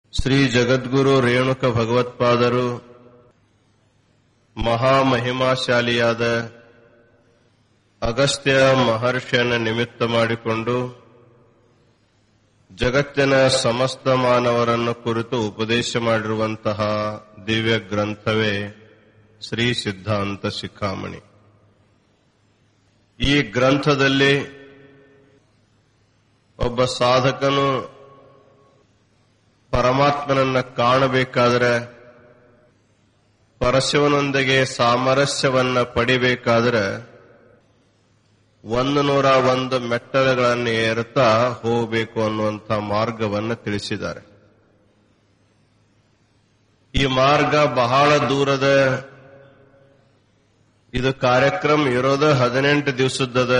ಶ್ರೀ ಜಗದ್ಗುರು ರೇಣುಕ ಭಗವತ್ಪಾದರು ಮಹಾಮಹಿಮಾಶಾಲಿಯಾದ ಅಗಸ್ತ್ಯ ಮಹರ್ಷಿಯನ್ನು ನಿಮಿತ್ತ ಮಾಡಿಕೊಂಡು ಜಗತ್ತಿನ ಸಮಸ್ತ ಮಾನವರನ್ನು ಕುರಿತು ಉಪದೇಶ ಮಾಡಿರುವಂತಹ ದಿವ್ಯ ಗ್ರಂಥವೇ ಶ್ರೀ ಸಿದ್ಧಾಂತ ಶಿಖಾಮಣಿ ಈ ಗ್ರಂಥದಲ್ಲಿ ಒಬ್ಬ ಸಾಧಕನು ಪರಮಾತ್ಮನನ್ನ ಕಾಣಬೇಕಾದರೆ ಪರಶಿವನೊಂದಿಗೆ ಸಾಮರಸ್ಯವನ್ನ ಪಡಿಬೇಕಾದರೆ ಒಂದು ನೂರ ಒಂದು ಮೆಟ್ಟಲುಗಳನ್ನು ಏರುತ್ತಾ ಹೋಗಬೇಕು ಅನ್ನುವಂಥ ಮಾರ್ಗವನ್ನು ತಿಳಿಸಿದ್ದಾರೆ ಈ ಮಾರ್ಗ ಬಹಳ ದೂರದ ಇದು ಕಾರ್ಯಕ್ರಮ ಇರೋದು ಹದಿನೆಂಟು ದಿವಸದ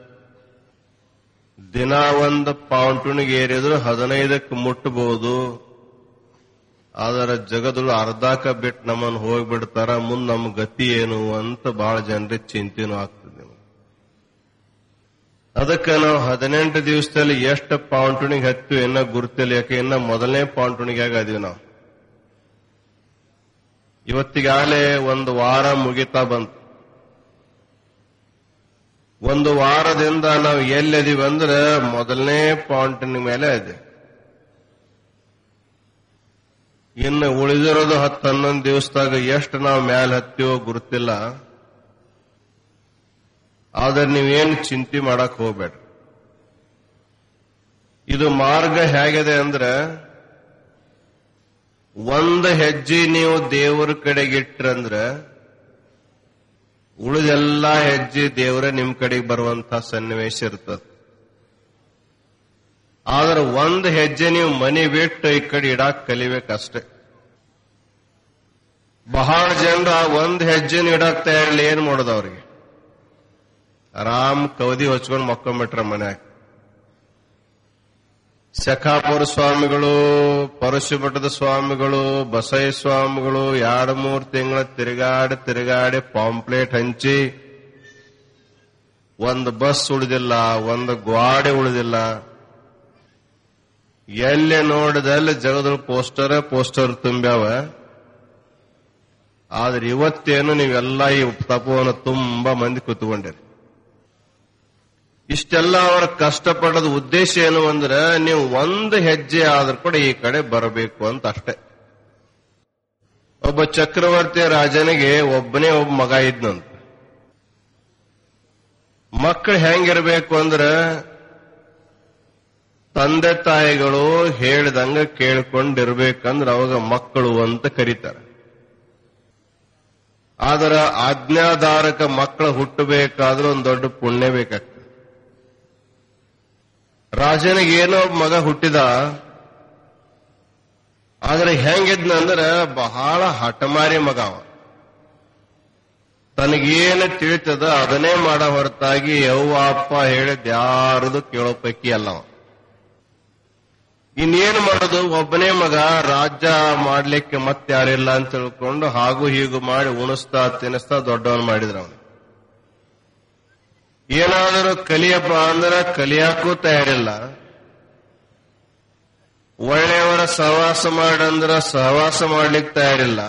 ದಿನ ಒಂದು ಪೌಂಟುಣಿಗೆ ಏರಿದ್ರು ಹದಿನೈದಕ್ಕೆ ಮುಟ್ಟಬಹುದು ಆದರೆ ಜಗದಳು ಅರ್ಧಾಕ ಬಿಟ್ಟು ನಮ್ಮನ್ನು ಹೋಗ್ಬಿಡ್ತಾರ ಮುಂದೆ ನಮ್ಮ ಗತಿ ಏನು ಅಂತ ಬಹಳ ಜನರಿಗೆ ಚಿಂತೆನೂ ಆಗ್ತದೆ ಅದಕ್ಕೆ ನಾವು ಹದಿನೆಂಟು ದಿವಸದಲ್ಲಿ ಎಷ್ಟು ಪೌಂಟುಣಿಗೆ ಹತ್ತು ಇನ್ನ ಗುರುತಿಲ್ಲ ಯಾಕೆ ಇನ್ನ ಮೊದಲನೇ ಪೌಂಟುಣಿಗೆ ಅದೀವಿ ನಾವು ಇವತ್ತಿಗಾಗಲೇ ಒಂದು ವಾರ ಮುಗಿತಾ ಬಂತು ಒಂದು ವಾರದಿಂದ ನಾವು ಎಲ್ಲಿದೀವಿ ಅಂದ್ರೆ ಮೊದಲನೇ ಪಾಯಿಂಟಿನ ಮೇಲೆ ಇದೆ ಇನ್ನು ಉಳಿದಿರೋದು ಹತ್ತು ಹನ್ನೊಂದು ದಿವಸದಾಗ ಎಷ್ಟು ನಾವು ಮೇಲೆ ಹತ್ತೀವೋ ಗುರುತಿಲ್ಲ ಆದ್ರೆ ನೀವೇನು ಚಿಂತೆ ಮಾಡಕ್ ಹೋಗ್ಬೇಡ ಇದು ಮಾರ್ಗ ಹೇಗಿದೆ ಅಂದ್ರೆ ಒಂದು ಹೆಜ್ಜೆ ನೀವು ದೇವರ ಕಡೆಗೆ ಇಟ್ರಂದ್ರೆ ಉಳಿದೆಲ್ಲ ಹೆಜ್ಜೆ ದೇವರೇ ನಿಮ್ ಕಡೆಗೆ ಬರುವಂತ ಸನ್ನಿವೇಶ ಇರ್ತದೆ ಆದ್ರೆ ಒಂದು ಹೆಜ್ಜೆ ನೀವು ಮನೆ ಬಿಟ್ಟು ಈ ಕಡೆ ಇಡಾಕ್ ಕಲಿಬೇಕಷ್ಟೇ ಬಹಳ ಜನರು ಆ ಒಂದು ಹೆಜ್ಜೆನ ಇಡಕ್ ತಯಾರಿಲ್ಲ ಏನ್ ಮಾಡೋದು ಅವ್ರಿಗೆ ಆರಾಮ್ ಕವದಿ ಹೊಚ್ಕೊಂಡು ಮಕ್ಕೊಂಡ್ಬಿಟ್ರ ಮನ್ಯಾಗ ಶಖಾಪುರ ಸ್ವಾಮಿಗಳು ಪರಶುಮಠದ ಸ್ವಾಮಿಗಳು ಬಸೈ ಸ್ವಾಮಿಗಳು ಎರಡು ಮೂರು ತಿಂಗಳ ತಿರುಗಾಡಿ ತಿರುಗಾಡಿ ಪಾಂಪ್ಲೇಟ್ ಹಂಚಿ ಒಂದು ಬಸ್ ಉಳಿದಿಲ್ಲ ಒಂದು ಗ್ವಾಡೆ ಉಳಿದಿಲ್ಲ ಎಲ್ಲಿ ನೋಡಿದಲ್ಲಿ ಜಗದ ಪೋಸ್ಟರ್ ಪೋಸ್ಟರ್ ತುಂಬ್ಯಾವ ಆದ್ರೆ ಇವತ್ತೇನು ನೀವೆಲ್ಲ ಈ ತಪವನ್ನು ತುಂಬಾ ಮಂದಿ ಕೂತ್ಕೊಂಡಿರಿ ಇಷ್ಟೆಲ್ಲ ಅವರ ಕಷ್ಟಪಡೋದ ಉದ್ದೇಶ ಏನು ಅಂದ್ರೆ ನೀವು ಒಂದು ಹೆಜ್ಜೆ ಆದ್ರೂ ಕೂಡ ಈ ಕಡೆ ಬರಬೇಕು ಅಂತ ಅಷ್ಟೇ ಒಬ್ಬ ಚಕ್ರವರ್ತಿ ರಾಜನಿಗೆ ಒಬ್ಬನೇ ಒಬ್ಬ ಮಗ ಇದ್ನಂತ ಮಕ್ಕಳು ಹೆಂಗಿರ್ಬೇಕು ಅಂದ್ರೆ ತಂದೆ ತಾಯಿಗಳು ಹೇಳಿದಂಗ ಕೇಳ್ಕೊಂಡಿರ್ಬೇಕಂದ್ರೆ ಅವಾಗ ಮಕ್ಕಳು ಅಂತ ಕರೀತಾರೆ ಆದ್ರ ಆಜ್ಞಾಧಾರಕ ಮಕ್ಕಳು ಹುಟ್ಟಬೇಕಾದ್ರೆ ಒಂದು ದೊಡ್ಡ ಪುಣ್ಯ ಬೇಕಾಗ್ತದೆ ರಾಜನಿಗೆ ಏನೋ ಮಗ ಹುಟ್ಟಿದ ಆದ್ರೆ ಹೆಂಗಿದ್ನ ಅಂದ್ರೆ ಬಹಳ ಹಠಮಾರಿ ಮಗ ಅವ ತನಗೇನು ತಿಳಿತದ ಅದನ್ನೇ ಮಾಡ ಹೊರತಾಗಿ ಯವ್ವ ಅಪ್ಪ ಹೇಳಿದ್ ಯಾರದು ಕೇಳೋ ಪೈಕಿ ಅಲ್ಲವ ಇನ್ನೇನು ಮಾಡೋದು ಒಬ್ಬನೇ ಮಗ ರಾಜ್ಯ ಮಾಡ್ಲಿಕ್ಕೆ ಮತ್ತೆ ಯಾರಿಲ್ಲ ಅಂತ ತಿಳ್ಕೊಂಡು ಹಾಗೂ ಹೀಗೂ ಮಾಡಿ ಉಣಿಸ್ತಾ ತಿನ್ನಿಸ್ತಾ ದೊಡ್ಡವನ್ ಮಾಡಿದ್ರ ಅವನು ಏನಾದರೂ ಕಲಿಯಪ್ಪ ಅಂದ್ರೆ ಕಲಿಯಾಕೂ ತಯಾರಿಲ್ಲ ಒಳ್ಳೆಯವರ ಸಹವಾಸ ಮಾಡಂದ್ರ ಸಹವಾಸ ಮಾಡ್ಲಿಕ್ಕೆ ತಯಾರಿಲ್ಲ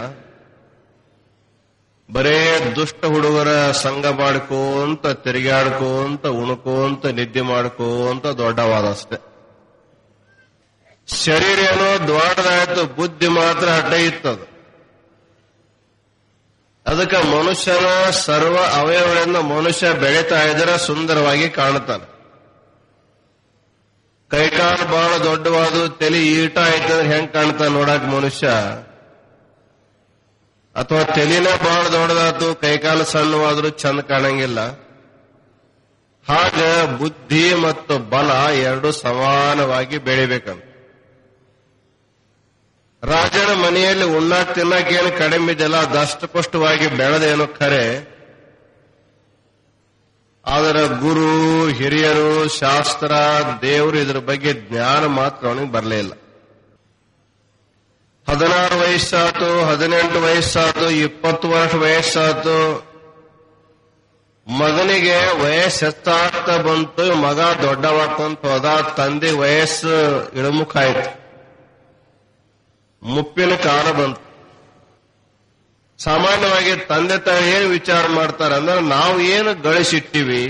ಬರೇ ದುಷ್ಟ ಹುಡುಗರ ಸಂಘ ಮಾಡ್ಕೋಂತ ತಿರುಗಾಡ್ಕೋಂತ ಉಣ್ಕೋಂತ ನಿದ್ದೆ ಮಾಡ್ಕೋಂತ ದೊಡ್ಡವಾದ ಅಷ್ಟೆ ಶರೀರ ಏನೋ ದೊಡ್ಡದಾಯ್ತು ಬುದ್ಧಿ ಮಾತ್ರ ಅಡ್ಡ ಇತ್ತದು ಅದಕ್ಕೆ ಮನುಷ್ಯನ ಸರ್ವ ಅವಯವಗಳಿಂದ ಮನುಷ್ಯ ಬೆಳೀತಾ ಇದ್ರೆ ಸುಂದರವಾಗಿ ಕಾಣುತ್ತಾನೆ ಕೈಕಾಲು ಬಹಳ ದೊಡ್ಡವಾದು ತಲೆ ಈಟ ಆಯ್ತಂದ್ರೆ ಹೆಂಗ್ ಕಾಣ್ತಾನೆ ನೋಡಕ್ ಮನುಷ್ಯ ಅಥವಾ ತಲೆನೇ ಬಹಳ ದೊಡ್ಡದಾತು ಕೈಕಾಲು ಸಣ್ಣವಾದ್ರೂ ಚಂದ ಕಾಣಂಗಿಲ್ಲ ಹಾಗ ಬುದ್ಧಿ ಮತ್ತು ಬಲ ಎರಡು ಸಮಾನವಾಗಿ ಬೆಳಿಬೇಕಂತ ರಾಜನ ಮನೆಯಲ್ಲಿ ಉಣ್ಣಾಕ್ ತಿನ್ನಕೇನು ಕಡಿಮೆ ಇದೆಯಲ್ಲ ದಷ್ಟಪುಷ್ಟವಾಗಿ ಬೆಳೆದೇನು ಖರೆ ಆದರೆ ಗುರು ಹಿರಿಯರು ಶಾಸ್ತ್ರ ದೇವರು ಇದ್ರ ಬಗ್ಗೆ ಜ್ಞಾನ ಮಾತ್ರ ಅವನಿಗೆ ಬರಲೇ ಇಲ್ಲ ಹದಿನಾರು ವಯಸ್ಸಾತು ಹದಿನೆಂಟು ವಯಸ್ಸಾತು ಇಪ್ಪತ್ತು ವರ್ಷ ವಯಸ್ಸಾತು ಮಗನಿಗೆ ವಯಸ್ಸು ಹೆಚ್ಚಾಗ್ತಾ ಬಂತು ಮಗ ದೊಡ್ಡವಾಗ್ತಂತ ಹೋದ ತಂದೆ ವಯಸ್ಸು ಇಳಿಮುಖ ಆಯ್ತು ಮುಪ್ಪಿನ ಕಾಲ ಬಂತು ಸಾಮಾನ್ಯವಾಗಿ ತಂದೆ ತಾಯಿ ಏನು ವಿಚಾರ ಮಾಡ್ತಾರೆ ಅಂದ್ರೆ ನಾವು ಏನು ಗಳಿಸಿಟ್ಟಿವಿ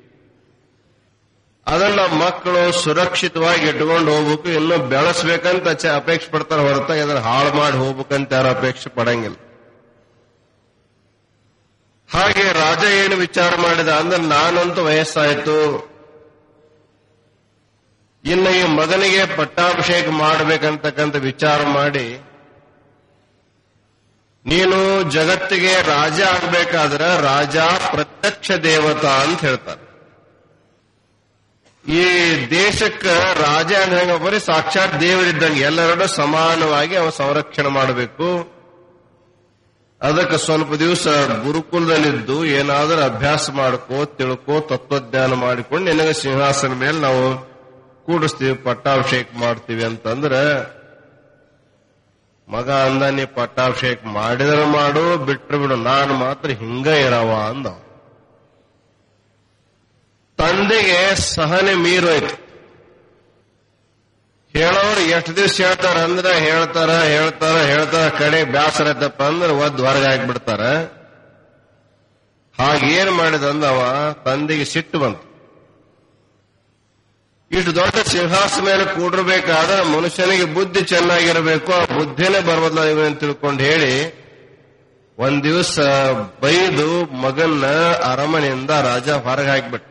ಅದನ್ನ ಮಕ್ಕಳು ಸುರಕ್ಷಿತವಾಗಿ ಇಟ್ಕೊಂಡು ಹೋಗ್ಬೇಕು ಇನ್ನು ಬೆಳೆಸ್ಬೇಕಂತ ಚ- ಅಪೇಕ್ಷೆ ಪಡ್ತಾರೆ ಹೊರತಾಗಿ ಅದನ್ನ ಹಾಳು ಮಾಡಿ ಹೋಗ್ಬೇಕಂತ ಯಾರು ಅಪೇಕ್ಷೆ ಪಡಂಗಿಲ್ಲ ಹಾಗೆ ರಾಜ ಏನು ವಿಚಾರ ಮಾಡಿದ ಅಂದ್ರೆ ನಾನಂತೂ ವಯಸ್ಸಾಯ್ತು ಇನ್ನು ಈ ಮಗನಿಗೆ ಪಟ್ಟಾಭಿಷೇಕ ಮಾಡಬೇಕಂತಕ್ಕಂಥ ವಿಚಾರ ಮಾಡಿ ನೀನು ಜಗತ್ತಿಗೆ ರಾಜ ಆಗ್ಬೇಕಾದ್ರೆ ರಾಜ ಪ್ರತ್ಯಕ್ಷ ದೇವತಾ ಅಂತ ಹೇಳ್ತಾರೆ ಈ ದೇಶಕ್ಕ ರಾಜ ಅಂದಂಗ ಬರೀ ಸಾಕ್ಷಾತ್ ದೇವರಿದ್ದಂಗೆ ಎಲ್ಲರನ್ನೂ ಸಮಾನವಾಗಿ ಅವ ಸಂರಕ್ಷಣೆ ಮಾಡಬೇಕು ಅದಕ್ಕೆ ಸ್ವಲ್ಪ ದಿವಸ ಗುರುಕುಲದಲ್ಲಿದ್ದು ಏನಾದರೂ ಅಭ್ಯಾಸ ಮಾಡ್ಕೋ ತಿಳ್ಕೋ ತತ್ವಜ್ಞಾನ ಮಾಡಿಕೊಂಡು ನಿನಗೆ ಸಿಂಹಾಸನ ಮೇಲೆ ನಾವು ಕೂಡಿಸ್ತೀವಿ ಪಟ್ಟಾಭಿಷೇಕ ಮಾಡ್ತೀವಿ ಅಂತಂದ್ರೆ ಮಗ ಅಂದ ನೀ ಪಟ್ಟಾಭಿಷೇಕ ಮಾಡಿದ್ರೆ ಮಾಡು ಬಿಟ್ರು ಬಿಡು ನಾನು ಮಾತ್ರ ಹಿಂಗ ಇರವ ಅಂದ ತಂದೆಗೆ ಸಹನೆ ಮೀರೋಯ್ತು ಹೇಳೋರು ಎಷ್ಟು ದಿವಸ ಹೇಳ್ತಾರ ಅಂದ್ರೆ ಹೇಳ್ತಾರ ಹೇಳ್ತಾರ ಹೇಳ್ತಾರ ಕಡೆ ಬ್ಯಾಸರ ಐತಪ್ಪ ಅಂದ್ರೆ ಒದ್ ಹೊರಗೆ ಹಾಕ್ಬಿಡ್ತಾರ ಹಾಗೇನ್ ಮಾಡಿದ ಅಂದವ ತಂದೆಗೆ ಸಿಟ್ಟು ಬಂತು ಇಷ್ಟು ದೊಡ್ಡ ಸಿಂಹಾಸ ಮೇಲೆ ಕೂಡಿರ್ಬೇಕಾದ್ರೆ ಮನುಷ್ಯನಿಗೆ ಬುದ್ಧಿ ಚೆನ್ನಾಗಿರಬೇಕು ಆ ಬುದ್ಧಿನೇ ಬರೋದಿಲ್ಲ ಇವೆ ಅಂತ ತಿಳ್ಕೊಂಡು ಹೇಳಿ ಒಂದ್ ದಿವಸ ಬೈದು ಮಗನ್ನ ಅರಮನೆಯಿಂದ ರಾಜ ಹೊರಗೆ ಹಾಕಿಬಿಟ್ಟ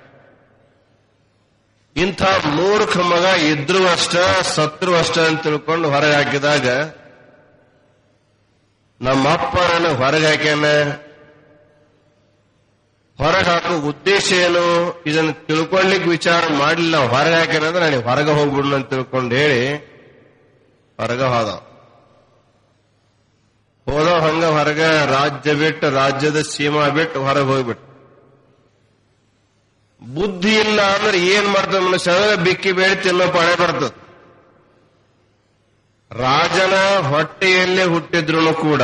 ಇಂಥ ಮೂರ್ಖ ಮಗ ಇದ್ರು ಅಷ್ಟ ಸತ್ರು ಅಷ್ಟ ಅಂತ ತಿಳ್ಕೊಂಡು ಹೊರಗೆ ಹಾಕಿದಾಗ ನಮ್ಮಪ್ಪ ನನಗೆ ಹೊರಗೆ ಹಾಕ್ಯಾನ ಹೊರಗೆ ಹಾಕೋ ಉದ್ದೇಶ ಏನು ಇದನ್ನು ತಿಳ್ಕೊಳ್ಳಿಕ್ ವಿಚಾರ ಮಾಡಲಿಲ್ಲ ಹೊರಗೆ ಹಾಕ್ಯಾನಂದ್ರೆ ನನಗೆ ಹೊರಗೆ ಹೋಗ್ಬಿಡ್ಲು ಅಂತ ತಿಳ್ಕೊಂಡು ಹೇಳಿ ಹೊರಗೆ ಹೋದ ಹೋದ ಹಂಗ ಹೊರಗ ರಾಜ್ಯ ಬಿಟ್ಟು ರಾಜ್ಯದ ಸೀಮಾ ಬಿಟ್ಟು ಹೊರಗೆ ಹೋಗ್ಬಿಟ್ಟು ಬುದ್ಧಿ ಇಲ್ಲ ಅಂದ್ರೆ ಏನ್ ಮಾಡ್ತದೆ ಮನುಷ್ಯ ಅಂದ್ರೆ ಬಿಕ್ಕಿ ಬೇಡಿ ತಿನ್ನೋ ಪಡೆ ಬರ್ತದೆ ರಾಜನ ಹೊಟ್ಟೆಯಲ್ಲೇ ಹುಟ್ಟಿದ್ರು ಕೂಡ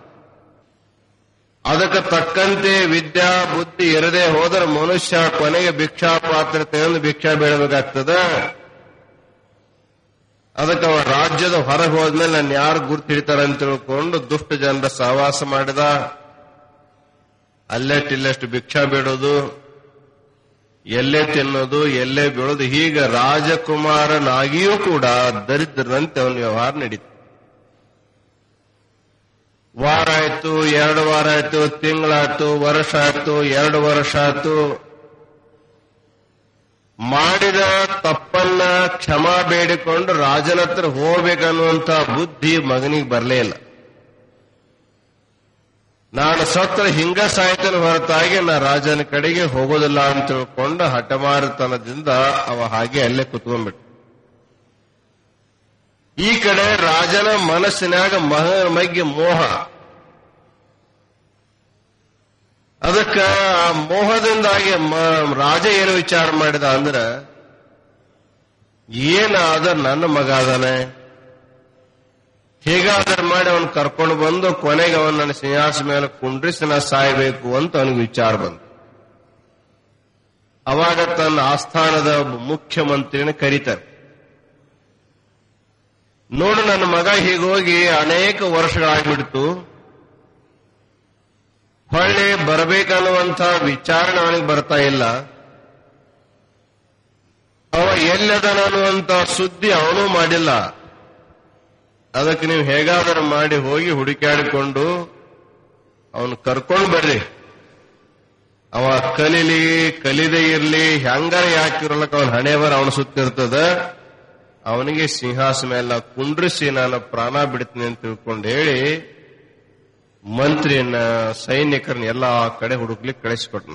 ಅದಕ್ಕೆ ತಕ್ಕಂತೆ ವಿದ್ಯಾ ಬುದ್ಧಿ ಇರದೆ ಹೋದರೆ ಮನುಷ್ಯ ಕೊನೆಗೆ ಭಿಕ್ಷಾ ಪಾತ್ರ ತೆಗೆದು ಭಿಕ್ಷಾ ಬೇಡಬೇಕಾಗ್ತದ ಅದಕ್ಕೆ ಅವ ರಾಜ್ಯದ ಹೊರಗೆ ಹೋದ್ಮೇಲೆ ನಾನು ಯಾರು ಗುರ್ತು ಹಿಡಿತಾರೆ ಅಂತ ತಿಳ್ಕೊಂಡು ದುಷ್ಟ ಜನರ ಸಹವಾಸ ಮಾಡಿದ ಅಲ್ಲೆಷ್ಟಿಲ್ಲೆಷ್ಟು ಭಿಕ್ಷಾ ಬೇಡೋದು ಎಲ್ಲೇ ತಿನ್ನೋದು ಎಲ್ಲೇ ಬೀಳೋದು ಹೀಗೆ ರಾಜಕುಮಾರನಾಗಿಯೂ ಕೂಡ ದರಿದ್ರರಂತೆ ಅವನ ವ್ಯವಹಾರ ನಡೀತು ವಾರ ಆಯ್ತು ಎರಡು ವಾರ ಆಯ್ತು ತಿಂಗಳಾಯ್ತು ವರ್ಷ ಆಯ್ತು ಎರಡು ವರ್ಷ ಆಯ್ತು ಮಾಡಿದ ತಪ್ಪನ್ನ ಕ್ಷಮಾ ಬೇಡಿಕೊಂಡು ರಾಜನ ಹತ್ರ ಹೋಗ್ಬೇಕನ್ನುವಂತ ಬುದ್ಧಿ ಮಗನಿಗೆ ಬರಲೇ ಇಲ್ಲ ನಾನು ಸತ್ರ ಹಿಂಗ ಸಾಯ್ತನ ಹೊರತಾಗಿ ನಾ ರಾಜನ ಕಡೆಗೆ ಹೋಗೋದಿಲ್ಲ ಅಂತ ತಿಳ್ಕೊಂಡು ಹಠಮಾರಿತನದಿಂದ ಅವ ಹಾಗೆ ಅಲ್ಲೇ ಕುತ್ಕೊಂಡ್ಬಿಟ್ಟ ಈ ಕಡೆ ರಾಜನ ಮನಸ್ಸಿನಾಗ ಮಹ ಮಗ್ಗೆ ಮೋಹ ಅದಕ್ಕ ಆ ಮೋಹದಿಂದಾಗಿ ಮ- ರಾಜ ಏನು ವಿಚಾರ ಮಾಡಿದ ಅಂದ್ರ ಏನಾದ ನನ್ನ ಮಗ ಅದಾನೆ ಹೇಗಾದ್ರೆ ಮಾಡಿ ಅವನ್ ಕರ್ಕೊಂಡು ಬಂದು ಕೊನೆಗೆ ಅವನ್ ನನ್ನ ಸಿಂಹಾಸ ಮೇಲೆ ಕುಂಡ್ರಿಸಿ ನಾ ಸಾಯ್ಬೇಕು ಅಂತ ಅವನಿಗೆ ವಿಚಾರ ಬಂತು ಅವಾಗ ತನ್ನ ಆಸ್ಥಾನದ ಒಬ್ಬ ಮುಖ್ಯಮಂತ್ರಿನ ಕರೀತಾರೆ ನೋಡು ನನ್ನ ಮಗ ಹೀಗೋಗಿ ಅನೇಕ ವರ್ಷಗಳಾಗ್ಬಿಡ್ತು ಹೊಳ್ಳಿ ಬರಬೇಕನ್ನುವಂತ ವಿಚಾರಣೆ ಅವನಿಗೆ ಬರ್ತಾ ಇಲ್ಲ ಅವ ಎಲ್ಲದನ ಅನ್ನುವಂತ ಸುದ್ದಿ ಅವನು ಮಾಡಿಲ್ಲ ಅದಕ್ಕೆ ನೀವು ಹೇಗಾದರೂ ಮಾಡಿ ಹೋಗಿ ಹುಡುಕಾಡಿಕೊಂಡು ಅವನು ಕರ್ಕೊಂಡು ಬರ್ರಿ ಅವ ಕಲೀಲಿ ಕಲಿದೇ ಇರ್ಲಿ ಹೆಂಗಾರ ಯಾಕಿರಲಕ್ಕ ಅವನ ಹಣೆ ಬರ ಅವನ ಸುತ್ತಿರ್ತದ ಅವನಿಗೆ ಸಿಂಹಾಸ ಮೇಲೆ ಕುಂಡ್ರಿಸಿ ನಾನು ಪ್ರಾಣ ಬಿಡ್ತೀನಿ ಅಂತ ತಿಳ್ಕೊಂಡು ಹೇಳಿ ಮಂತ್ರಿಯನ್ನ ಸೈನಿಕರನ್ನ ಎಲ್ಲಾ ಕಡೆ ಹುಡುಕ್ಲಿಕ್ಕೆ ಕಳಿಸಿಕೊಟ್ನ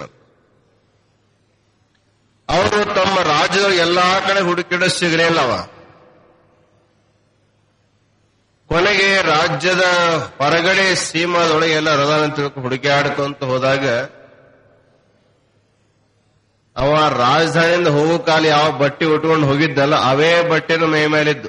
ಅವರು ತಮ್ಮ ರಾಜ್ಯದ ಎಲ್ಲಾ ಕಡೆ ಹುಡುಕಿಡ ಸಿಗಲಿಲ್ಲ ಅವ ಕೊನೆಗೆ ರಾಜ್ಯದ ಹೊರಗಡೆ ಸೀಮಾದೊಳಗೆ ಎಲ್ಲ ರದಾನ ತಿಳ್ಕೊಂಡು ಹುಡುಕಾಡ್ಕೊಂತ ಹೋದಾಗ ಅವ ರಾಜಧಾನಿಯಿಂದ ಹೋಗೋ ಕಾಲ ಯಾವ ಬಟ್ಟೆ ಉಟ್ಕೊಂಡು ಹೋಗಿದ್ದಲ್ಲ ಅವೇ ಬಟ್ಟೆನು ಮೈ ಮೇಲಿದ್ದು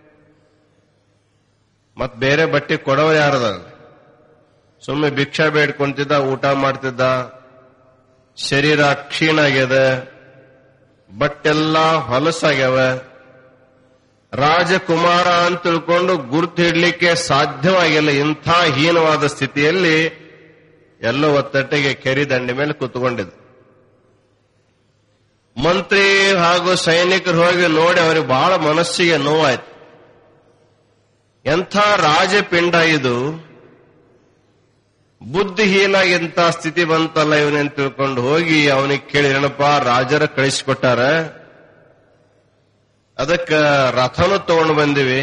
ಮತ್ ಬೇರೆ ಬಟ್ಟೆ ಕೊಡೋರು ಯಾರದ ಸುಮ್ಮನೆ ಭಿಕ್ಷಾ ಬೇಡ್ಕೊಂತಿದ್ದ ಊಟ ಮಾಡ್ತಿದ್ದ ಶರೀರ ಕ್ಷೀಣ ಆಗ್ಯದ ಬಟ್ಟೆಲ್ಲ ಹೊಲಸಾಗ್ಯಾವ ರಾಜಕುಮಾರ ಅಂತ ತಿಳ್ಕೊಂಡು ಗುರುತು ಹಿಡ್ಲಿಕ್ಕೆ ಸಾಧ್ಯವಾಗಿಲ್ಲ ಇಂಥ ಹೀನವಾದ ಸ್ಥಿತಿಯಲ್ಲಿ ಎಲ್ಲೋ ಒತ್ತಟ್ಟಿಗೆ ಕೆರಿ ದಂಡೆ ಮೇಲೆ ಕೂತ್ಕೊಂಡಿದ್ದ ಮಂತ್ರಿ ಹಾಗೂ ಸೈನಿಕರು ಹೋಗಿ ನೋಡಿ ಅವರಿಗೆ ಬಹಳ ಮನಸ್ಸಿಗೆ ನೋವಾಯ್ತು ಎಂಥ ರಾಜಪಿಂಡ ಇದು ಬುದ್ಧಿಹೀನ ಇಂಥ ಸ್ಥಿತಿ ಬಂತಲ್ಲ ಇವನೇನ್ ತಿಳ್ಕೊಂಡು ಹೋಗಿ ಅವನಿಗೆ ಕೇಳಿದ್ರಣಪ್ಪ ರಾಜರ ಕಳಿಸಿಕೊಟ್ಟಾರ ಅದಕ್ಕ ರಥನು ತಗೊಂಡು ಬಂದಿವಿ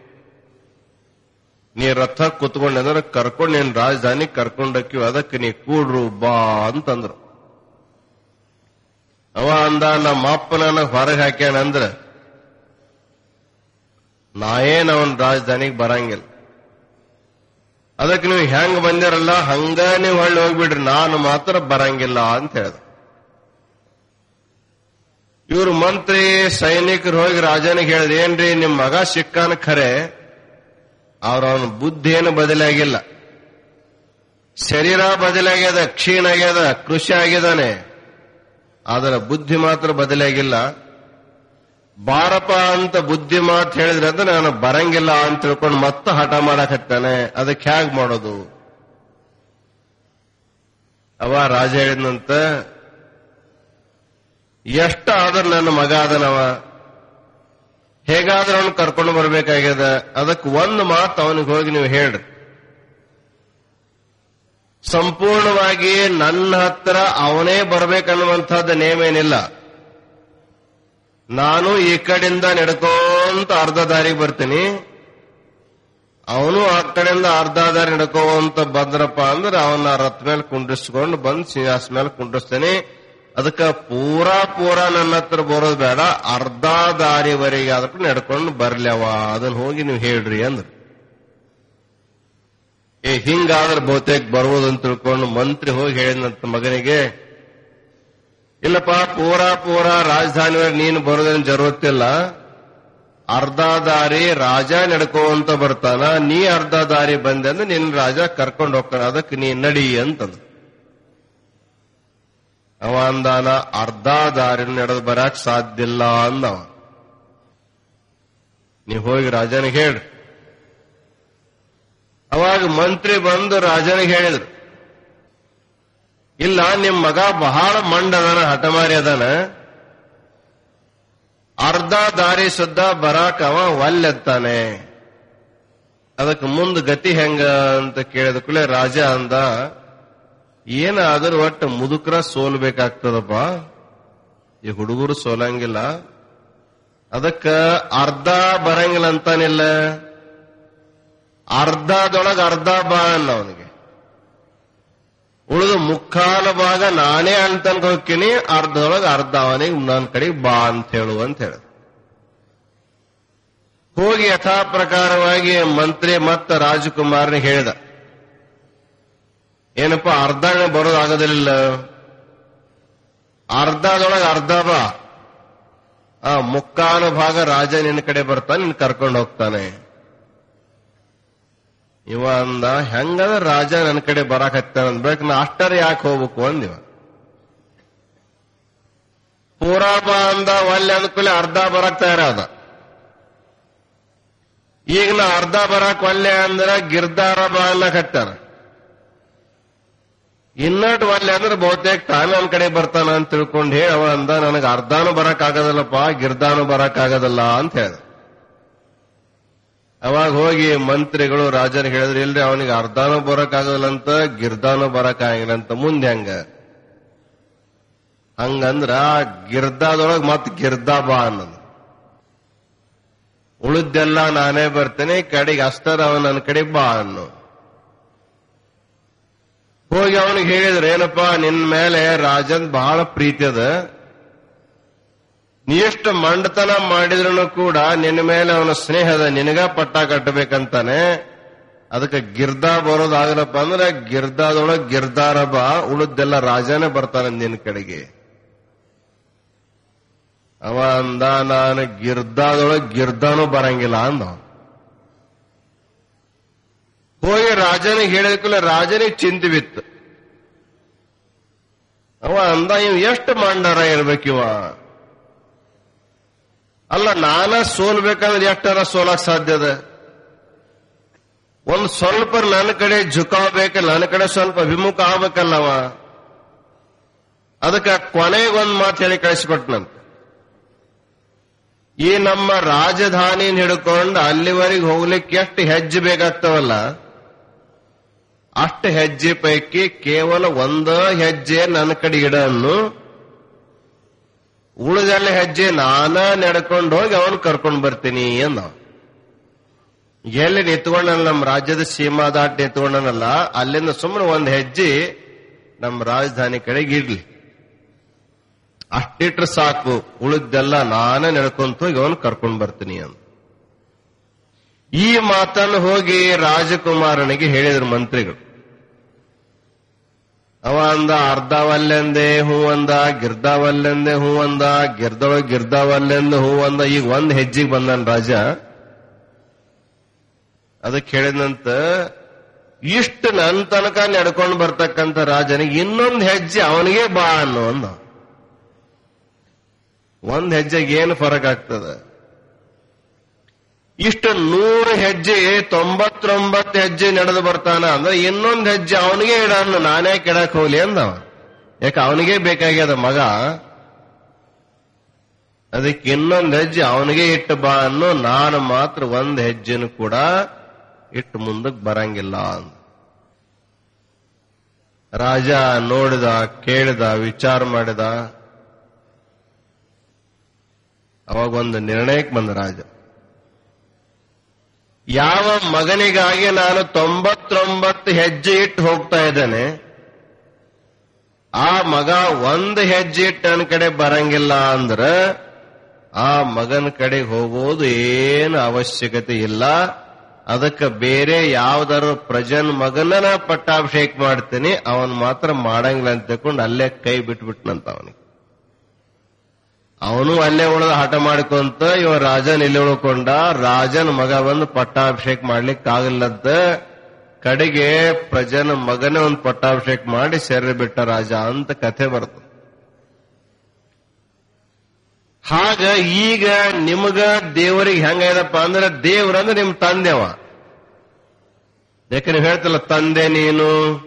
ನೀ ರಥ ಕುತ್ಕೊಂಡೆ ಅಂದ್ರೆ ಕರ್ಕೊಂಡು ನೀನ್ ರಾಜಧಾನಿ ಕರ್ಕೊಂಡಕ್ಕಿವಿ ಅದಕ್ಕೆ ನೀ ಕೂಡ್ರು ಬಾ ಅಂತಂದ್ರು ಅವ ಅಂದ ನಮ್ಮ ಅಪ್ಪನ ಹೊರಗೆ ಹಾಕ್ಯಾನಂದ್ರ ನಾ ಏನ್ ಅವನ್ ರಾಜಧಾನಿಗೆ ಬರಂಗಿಲ್ಲ ಅದಕ್ಕೆ ನೀವು ಹೆಂಗ್ ಬಂದಿರಲ್ಲ ಹಂಗ ನೀವು ಹೊಳ್ಳಿ ಹೋಗ್ಬಿಡ್ರಿ ನಾನು ಮಾತ್ರ ಬರಂಗಿಲ್ಲ ಅಂತ ಹೇಳ್ದ ಇವ್ರು ಮಂತ್ರಿ ಸೈನಿಕರು ಹೋಗಿ ರಾಜನಿಗೆ ಹೇಳಿದ ಏನ್ರಿ ನಿಮ್ ಮಗ ಸಿಕ್ಕಾನ ಖರೆ ಅವ್ರ ಅವನ ಬುದ್ಧಿ ಏನು ಬದಲಾಗಿಲ್ಲ ಶರೀರ ಬದಲಾಗ್ಯದ ಕ್ಷೀಣ ಆಗ್ಯದ ಕೃಷಿ ಆಗಿದ್ದಾನೆ ಅದರ ಬುದ್ಧಿ ಮಾತ್ರ ಬದಲಾಗಿಲ್ಲ ಬಾರಪ್ಪ ಅಂತ ಬುದ್ಧಿ ಮಾತು ಹೇಳಿದ್ರೆ ಅಂದ್ರೆ ನಾನು ಬರಂಗಿಲ್ಲ ಅಂತ ತಿಳ್ಕೊಂಡು ಮತ್ತೆ ಹಠ ಮಾಡಕತ್ತಾನೆ ಅದಕ್ಕೆ ಹ್ಯಾಗ್ ಮಾಡೋದು ಅವ ರಾಜ ಹೇಳಿದ್ನಂತ ಎಷ್ಟ ಆದ್ರೂ ನನ್ನ ಮಗ ಅದನವ ಹೇಗಾದ್ರೂ ಅವನು ಕರ್ಕೊಂಡು ಬರ್ಬೇಕಾಗ್ಯದ ಅದಕ್ಕೆ ಒಂದು ಮಾತು ಅವನಿಗೆ ಹೋಗಿ ನೀವು ಹೇಳ್ರಿ ಸಂಪೂರ್ಣವಾಗಿ ನನ್ನ ಹತ್ರ ಅವನೇ ಬರ್ಬೇಕನ್ನುವಂಥದ್ದು ನೇಮೇನಿಲ್ಲ ನಾನು ಈ ಕಡೆಯಿಂದ ನಡ್ಕೋಂತ ಅರ್ಧ ದಾರಿಗೆ ಬರ್ತೀನಿ ಅವನು ಆ ಕಡೆಯಿಂದ ಅರ್ಧ ದಾರಿ ನಡ್ಕೋಂತ ಬಂದ್ರಪ್ಪ ಅಂದ್ರೆ ಅವನ ರಥ ಮೇಲೆ ಕುಂಡಿಸ್ಕೊಂಡು ಬಂದ್ ಸಿಂಹಾಸ ಮೇಲೆ ಕುಂಡಿಸ್ತೇನೆ ಅದಕ್ಕ ಪೂರಾ ಪೂರಾ ನನ್ನ ಹತ್ರ ಬರೋದು ಬೇಡ ಅರ್ಧ ದಾರಿವರೆಗೆ ಆದ್ರೂ ನಡ್ಕೊಂಡು ಬರ್ಲ್ಯವ ಅದನ್ನ ಹೋಗಿ ನೀವು ಹೇಳ್ರಿ ಅಂದ್ರು ಏ ಹಿಂಗಾದ್ರೆ ಬಹುತೇಕ ಬರ್ಬೋದು ಅಂತ ತಿಳ್ಕೊಂಡು ಮಂತ್ರಿ ಹೋಗಿ ಹೇಳಿದಂತ ಮಗನಿಗೆ ಇಲ್ಲಪ್ಪ ಪೂರಾ ಪೂರಾ ರಾಜಧಾನಿ ನೀನು ಬರೋದೇನು ಜರುತ್ತಿಲ್ಲ ಅರ್ಧ ದಾರಿ ರಾಜ ನಡ್ಕೋಂತ ಬರ್ತಾನ ನೀ ಅರ್ಧ ದಾರಿ ಬಂದೆ ಅಂದ್ರೆ ನಿನ್ನ ರಾಜ ಕರ್ಕೊಂಡು ಹೋಗ್ತಾನ ಅದಕ್ಕೆ ನೀ ನಡಿ ಅಂತಂದ ಅವ ಅಂದಾನ ಅರ್ಧ ದಾರಿ ನಡೆದು ಬರಕ್ ಸಾಧ್ಯ ಇಲ್ಲ ಅಂದವ ನೀವು ಹೋಗಿ ರಾಜನಿಗೆ ಹೇಳ್ರಿ ಅವಾಗ ಮಂತ್ರಿ ಬಂದು ರಾಜನಿಗೆ ಹೇಳಿದ್ರು ಇಲ್ಲ ನಿಮ್ ಮಗ ಬಹಳ ಮಂಡ ಅದಾನ ಹಠಮಾರಿ ಅದಾನ ಅರ್ಧ ದಾರಿ ಸುದ್ದ ಬರಾಕ್ ಅವ ಒಲ್ಲೆತ್ತಾನೆ ಅದಕ್ಕೆ ಮುಂದ್ ಗತಿ ಹೆಂಗ ಅಂತ ಕೇಳಿದ ಕೂಡಲೇ ರಾಜ ಅಂದ ಏನಾದ್ರೂ ಒಟ್ಟು ಮುದುಕ್ರ ಸೋಲ್ಬೇಕಾಗ್ತದಪ್ಪ ಈ ಹುಡುಗರು ಸೋಲಂಗಿಲ್ಲ ಅದಕ್ಕ ಅರ್ಧ ಬರಂಗಿಲ್ಲ ಅಂತಾನಿಲ್ಲ ಅರ್ಧದೊಳಗ ಅರ್ಧ ಬಾ ಅನ್ನ ಅವನಿಗೆ ಉಳಿದು ಮುಕ್ಕಾಲ ಭಾಗ ನಾನೇ ಅಂತನ್ಕ ಹೋಗ್ತೀನಿ ಅರ್ಧದೊಳಗೆ ಅರ್ಧ ಅವನಿಗೆ ನನ್ನ ಕಡೆಗೆ ಬಾ ಅಂತ ಹೇಳು ಅಂತ ಹೇಳ ಹೋಗಿ ಯಥಾ ಪ್ರಕಾರವಾಗಿ ಮಂತ್ರಿ ಮತ್ತು ರಾಜಕುಮಾರನಿಗೆ ಹೇಳಿದ ಏನಪ್ಪ ಅರ್ಧ ಬರೋದಾಗೋದಿಲ್ಲ ಅರ್ಧದೊಳಗೆ ಅರ್ಧ ಬಾ ಆ ಮುಕ್ಕಾಲು ಭಾಗ ರಾಜ ನಿನ್ನ ಕಡೆ ಬರ್ತಾನೆ ನಿನ್ ಕರ್ಕೊಂಡು ಹೋಗ್ತಾನೆ ಇವ ಅಂದ ಹೆಂಗದ ರಾಜ ನನ್ನ ಕಡೆ ಬರಾಕತ್ತಾನ ಅಂದ್ಬೇಕು ನಾ ಅಷ್ಟರ ಯಾಕೆ ಹೋಗ್ಬೇಕು ಅಂದಿವ ಪೂರಾ ಬಾ ಅಂದ ಒಲ್ಲೆ ಅಂದ್ಕೂಲೆ ಅರ್ಧ ಬರಕ್ ತಯಾರಾದ ಈಗ ನಾ ಅರ್ಧ ಬರಾಕ್ ಒಲ್ಲೆ ಅಂದ್ರ ಗಿರ್ದಾರ ಬಾ ಅನ್ನಕತ್ತಾರ ಇನ್ನಟ್ ಒಲ್ಲೆ ಅಂದ್ರೆ ಬಹುತೇಕ ತಾನೇ ನನ್ನ ಕಡೆ ಬರ್ತಾನ ಅಂತ ತಿಳ್ಕೊಂಡು ಹೇಳಿ ಅವ ಅಂದ ನನಗೆ ಅರ್ಧಾನು ಬರಕ್ ಆಗೋದಿಲ್ಲಪ್ಪ ಗಿರ್ದಾನು ಬರಕ್ ಆಗೋದಿಲ್ಲ ಅಂತ ಹೇಳ್ದ ಅವಾಗ ಹೋಗಿ ಮಂತ್ರಿಗಳು ರಾಜರಿಗೆ ಹೇಳಿದ್ರು ಇಲ್ರಿ ಅವನಿಗೆ ಅರ್ಧಾನು ಬರಕ್ ಆಗೋದಿಲ್ಲಂತ ಗಿರ್ದಾನು ಬರಕ್ ಆಗಿಲ್ಲ ಅಂತ ಮುಂದೆ ಹೆಂಗ ಹಂಗಂದ್ರ ಗಿರ್ದಾದೊಳಗ್ ಮತ್ ಗಿರ್ದಾ ಬಾ ಅನ್ನೋದು ಉಳಿದ್ದೆಲ್ಲ ನಾನೇ ಬರ್ತೇನೆ ಕಡೆಗೆ ಅಷ್ಟರ ಅವನ ನನ್ನ ಕಡೆ ಬಾ ಅನ್ನು ಹೋಗಿ ಅವನಿಗೆ ಹೇಳಿದ್ರೆ ಏನಪ್ಪಾ ನಿನ್ ಮೇಲೆ ರಾಜನ್ ಬಹಳ ಪ್ರೀತಿ ಅದ ನೀ ಎಷ್ಟು ಮಂಡತನ ಮಾಡಿದ್ರು ಕೂಡ ನಿನ್ನ ಮೇಲೆ ಅವನ ಸ್ನೇಹದ ನಿನಗ ಪಟ್ಟ ಕಟ್ಟಬೇಕಂತಾನೆ ಅದಕ್ಕೆ ಗಿರ್ದಾ ಬರೋದಾಗಲಪ್ಪ ಅಂದ್ರೆ ಗಿರ್ದಾದೊಳಗ್ ಗಿರ್ದಾರ ಬಾ ಉಳಿದ್ದೆಲ್ಲ ರಾಜನೇ ಬರ್ತಾನೆ ನಿನ್ನ ಕಡೆಗೆ ಅವ ಅಂದ ನಾನು ಗಿರ್ದಾದೊಳಗ್ ಗಿರ್ದಾನು ಬರಂಗಿಲ್ಲ ಅಂದ ಹೋಗಿ ರಾಜನಿಗೆ ಹೇಳಿದ ರಾಜನಿಗೆ ಚಿಂತೆ ಬಿತ್ತು ಅವ ಅಂದ ಇವ್ ಎಷ್ಟು ಮಂಡರ ಇರ್ಬೇಕಿವ ಅಲ್ಲ ನಾನ ಸೋಲ್ಬೇಕಂದ್ರೆ ಎಷ್ಟರ ಸೋಲಕ್ ಸಾಧ್ಯ ಅದ ಒಂದ್ ಸ್ವಲ್ಪ ನನ್ನ ಕಡೆ ಝುಕಾವ್ಬೇಕಲ್ಲ ನನ್ನ ಕಡೆ ಸ್ವಲ್ಪ ವಿಮುಖ ಆಗ್ಬೇಕಲ್ಲವ ಅದಕ್ಕೆ ಕೊನೆಗೆ ಒಂದ್ ಮಾತು ಹೇಳಿ ಕಳಿಸ್ಕೊಟ್ನಂತ ಈ ನಮ್ಮ ರಾಜಧಾನಿ ಹಿಡ್ಕೊಂಡು ಅಲ್ಲಿವರೆಗೆ ಹೋಗ್ಲಿಕ್ಕೆ ಎಷ್ಟು ಹೆಜ್ಜೆ ಬೇಕಾಗ್ತಾವಲ್ಲ ಅಷ್ಟು ಹೆಜ್ಜೆ ಪೈಕಿ ಕೇವಲ ಒಂದ ಹೆಜ್ಜೆ ನನ್ನ ಕಡೆ ಇಡನ್ನು ಉಳಿದೆಲ್ಲ ಹೆಜ್ಜೆ ನಾನ ನಡ್ಕೊಂಡು ಹೋಗಿ ಅವನು ಕರ್ಕೊಂಡು ಬರ್ತೀನಿ ಅಂದ ಎಲ್ಲಿ ನಿಂತ್ಕೊಂಡಲ್ಲ ನಮ್ಮ ರಾಜ್ಯದ ಸೀಮಾ ದಾಟಿ ನಿಂತ್ಕೊಂಡನಲ್ಲ ಅಲ್ಲಿಂದ ಸುಮ್ಮನೆ ಒಂದ್ ಹೆಜ್ಜೆ ನಮ್ಮ ರಾಜಧಾನಿ ಕಡೆಗೆ ಇಡ್ಲಿ ಅಷ್ಟಿಟ್ರೆ ಸಾಕು ಉಳಿದೆಲ್ಲ ನಾನೇ ನಡ್ಕೊಂತ ಹೋಗಿ ಅವನು ಕರ್ಕೊಂಡು ಬರ್ತೀನಿ ಅಂತ ಈ ಮಾತನ್ನು ಹೋಗಿ ರಾಜಕುಮಾರನಿಗೆ ಹೇಳಿದ್ರು ಮಂತ್ರಿಗಳು ಅವ ಅಂದ ಅರ್ಧವಲ್ಲೆಂದೆ ಹೂ ಅಂದ ಗಿರ್ದಾವಲ್ಲೆಂದೆ ಹೂ ಅಂದ ಗಿರ್ದೊಳಗೆ ಗಿರ್ದಾವಲ್ಲೆಂದು ಹೂ ಅಂದ ಈಗ ಒಂದ್ ಹೆಜ್ಜೆಗೆ ಬಂದನ್ ರಾಜ ಅದಕ್ಕೆ ಹೇಳಿದಂತ ಇಷ್ಟು ನನ್ನ ತನಕ ನಡ್ಕೊಂಡು ಬರ್ತಕ್ಕಂಥ ರಾಜನಿಗೆ ಇನ್ನೊಂದು ಹೆಜ್ಜೆ ಅವನಿಗೆ ಬಾ ಅನ್ನೋ ಅಂದ ಒಂದ್ ಹೆಜ್ಜೆಗೆ ಏನು ಫರಕ್ ಆಗ್ತದ ಇಷ್ಟು ನೂರು ಹೆಜ್ಜೆ ತೊಂಬತ್ತೊಂಬತ್ತು ಹೆಜ್ಜೆ ನಡೆದು ಬರ್ತಾನ ಅಂದ್ರೆ ಇನ್ನೊಂದು ಹೆಜ್ಜೆ ಅವನಿಗೆ ಇಡನ್ನು ನಾನೇ ಕೆಡಕ್ ಹೋಗ್ಲಿ ಅಂದವ ಯಾಕೆ ಅವನಿಗೆ ಬೇಕಾಗ್ಯದ ಮಗ ಅದಕ್ಕೆ ಇನ್ನೊಂದು ಹೆಜ್ಜೆ ಅವನಿಗೆ ಇಟ್ಟು ಬಾ ಅನ್ನೋ ನಾನು ಮಾತ್ರ ಒಂದ್ ಹೆಜ್ಜೆನು ಕೂಡ ಇಟ್ಟು ಮುಂದಕ್ಕೆ ಬರಂಗಿಲ್ಲ ಅಂದ ರಾಜ ನೋಡಿದ ಕೇಳಿದ ವಿಚಾರ ಮಾಡಿದ ಅವಾಗ ಒಂದು ನಿರ್ಣಯಕ್ಕೆ ಬಂದ ರಾಜ ಯಾವ ಮಗನಿಗಾಗಿ ನಾನು ತೊಂಬತ್ತೊಂಬತ್ತು ಹೆಜ್ಜೆ ಇಟ್ಟು ಹೋಗ್ತಾ ಇದ್ದೇನೆ ಆ ಮಗ ಒಂದು ಹೆಜ್ಜೆ ಇಟ್ಟು ನನ್ನ ಕಡೆ ಬರಂಗಿಲ್ಲ ಅಂದ್ರ ಆ ಮಗನ ಕಡೆ ಹೋಗೋದು ಏನು ಅವಶ್ಯಕತೆ ಇಲ್ಲ ಅದಕ್ಕೆ ಬೇರೆ ಯಾವ್ದಾರು ಪ್ರಜನ್ ಮಗನ ಪಟ್ಟಾಭಿಷೇಕ ಮಾಡ್ತೀನಿ ಅವನ್ ಮಾತ್ರ ಮಾಡಂಗಿಲ್ಲ ಅಂತ ತಿಳ್ಕೊಂಡು ಅಲ್ಲೇ ಕೈ ಬಿಟ್ಬಿಟ್ನಂತ ಅವನಿಗೆ ಅವನು ಅಲ್ಲೇ ಉಳಿದ ಹಠ ಮಾಡ್ಕೊಂತ ಇವ ರಾಜನ್ ಇಲ್ಲಿ ಉಳ್ಕೊಂಡ ರಾಜನ ಮಗ ಬಂದು ಪಟ್ಟಾಭಿಷೇಕ ಮಾಡ್ಲಿಕ್ಕೆ ಆಗಿಲ್ಲಂತ ಕಡೆಗೆ ಪ್ರಜನ ಮಗನೇ ಒಂದು ಪಟ್ಟಾಭಿಷೇಕ ಮಾಡಿ ಸೆರೆ ಬಿಟ್ಟ ರಾಜ ಅಂತ ಕಥೆ ಬರ್ತದೆ ಹಾಗ ಈಗ ನಿಮಗ ದೇವರಿಗೆ ಹೆಂಗದಪ್ಪ ಅಂದ್ರೆ ದೇವ್ರಂದ್ರೆ ನಿಮ್ ತಂದೆವ ಯಾಕೆ ನೀವು ಹೇಳ್ತಲ್ಲ ತಂದೆ ನೀನು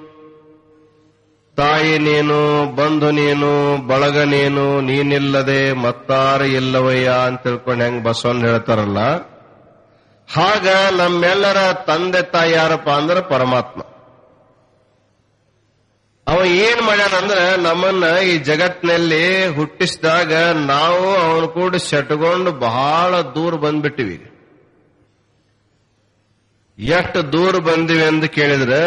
ತಾಯಿ ನೀನು ಬಂಧು ನೀನು ಬಳಗ ನೀನು ನೀನಿಲ್ಲದೆ ಮತ್ತಾರ ಇಲ್ಲವಯ್ಯ ಅಂತ ತಿಳ್ಕೊಂಡು ಹೆಂಗ್ ಬಸವನ್ ಹೇಳ್ತಾರಲ್ಲ ಹಾಗ ನಮ್ಮೆಲ್ಲರ ತಂದೆ ತಾಯಿ ಯಾರಪ್ಪ ಅಂದ್ರೆ ಪರಮಾತ್ಮ ಅವ ಏನ್ ಮಾಡ್ಯಾನಂದ್ರೆ ನಮ್ಮನ್ನ ಈ ಜಗತ್ತಿನಲ್ಲಿ ಹುಟ್ಟಿಸಿದಾಗ ನಾವು ಅವನು ಕೂಡ ಶಟ್ಕೊಂಡು ಬಹಳ ದೂರ ಬಂದ್ಬಿಟ್ಟಿವಿ ಎಷ್ಟು ದೂರ ಬಂದಿವಿ ಎಂದು ಕೇಳಿದ್ರೆ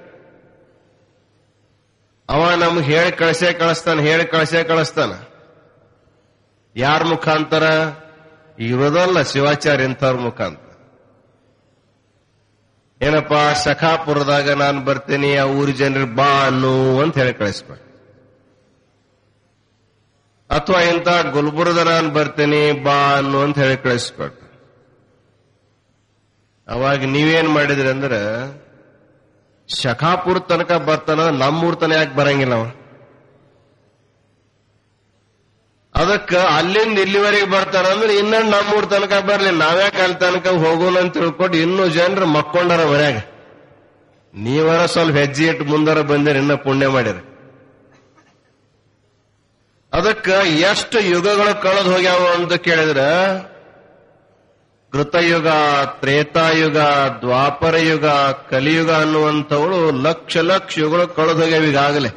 ಅವ ನಮ್ಗೆ ಹೇಳಿ ಕಳಿಸೇ ಕಳಿಸ್ತಾನ ಹೇಳಿ ಕಳಿಸೇ ಕಳಿಸ್ತಾನ ಯಾರ ಮುಖಾಂತರ ಇರೋದಲ್ಲ ಶಿವಾಚಾರ್ಯ ಇಂಥವ್ರ ಮುಖಾಂತರ ಏನಪ್ಪಾ ಶಖಾಪುರದಾಗ ನಾನು ಬರ್ತೀನಿ ಆ ಊರಿ ಜನರಿಗೆ ಬಾ ಅನ್ನು ಅಂತ ಹೇಳಿ ಕಳಿಸ್ಬೇಡ ಅಥವಾ ಇಂಥ ಗುಲ್ಬುರ್ದ ನಾನು ಬರ್ತೀನಿ ಬಾ ಅನ್ನು ಅಂತ ಹೇಳಿ ಕಳಿಸ್ಬೇಡ ಅವಾಗ ನೀವೇನ್ ಮಾಡಿದ್ರಿ ಅಂದ್ರೆ ಶಖಾಪುರ ತನಕ ಬರ್ತಾನ ನಮ್ಮೂರ್ ತನ ಯಾಕೆ ಬರಂಗಿಲ್ಲ ಅವ ಅದಕ್ಕ ಅಲ್ಲಿಂದ ಇಲ್ಲಿವರೆಗೆ ಬರ್ತಾನ ಅಂದ್ರೆ ಇನ್ನೊಂದು ನಮ್ಮೂರ್ ತನಕ ಬರ್ಲಿ ನಾವ್ಯಾಕೆ ಅಲ್ಲಿ ತನಕ ಹೋಗೋಣ ಅಂತ ತಿಳ್ಕೊಂಡು ಇನ್ನೂ ಜನರು ಮಕ್ಕೊಂಡಾರ ಮನ್ಯಾಗ ನೀವರ ಸ್ವಲ್ಪ ಹೆಜ್ಜೆ ಇಟ್ಟು ಮುಂದರ ಬಂದಿರಿ ಇನ್ನ ಪುಣ್ಯ ಮಾಡಿರಿ ಅದಕ್ಕ ಎಷ್ಟು ಯುಗಗಳು ಕಳೆದು ಹೋಗ್ಯಾವ ಅಂತ ಕೇಳಿದ್ರ ಕೃತಯುಗ ತ್ರೇತಾಯುಗ ದ್ವಾಪರ ಯುಗ ಕಲಿಯುಗ ಅನ್ನುವಂಥವಳು ಲಕ್ಷ ಲಕ್ಷ ಯುಗಗಳು ಕಳೆದು ಹೋಗ್ಯಾವ ಈಗಾಗಲೇ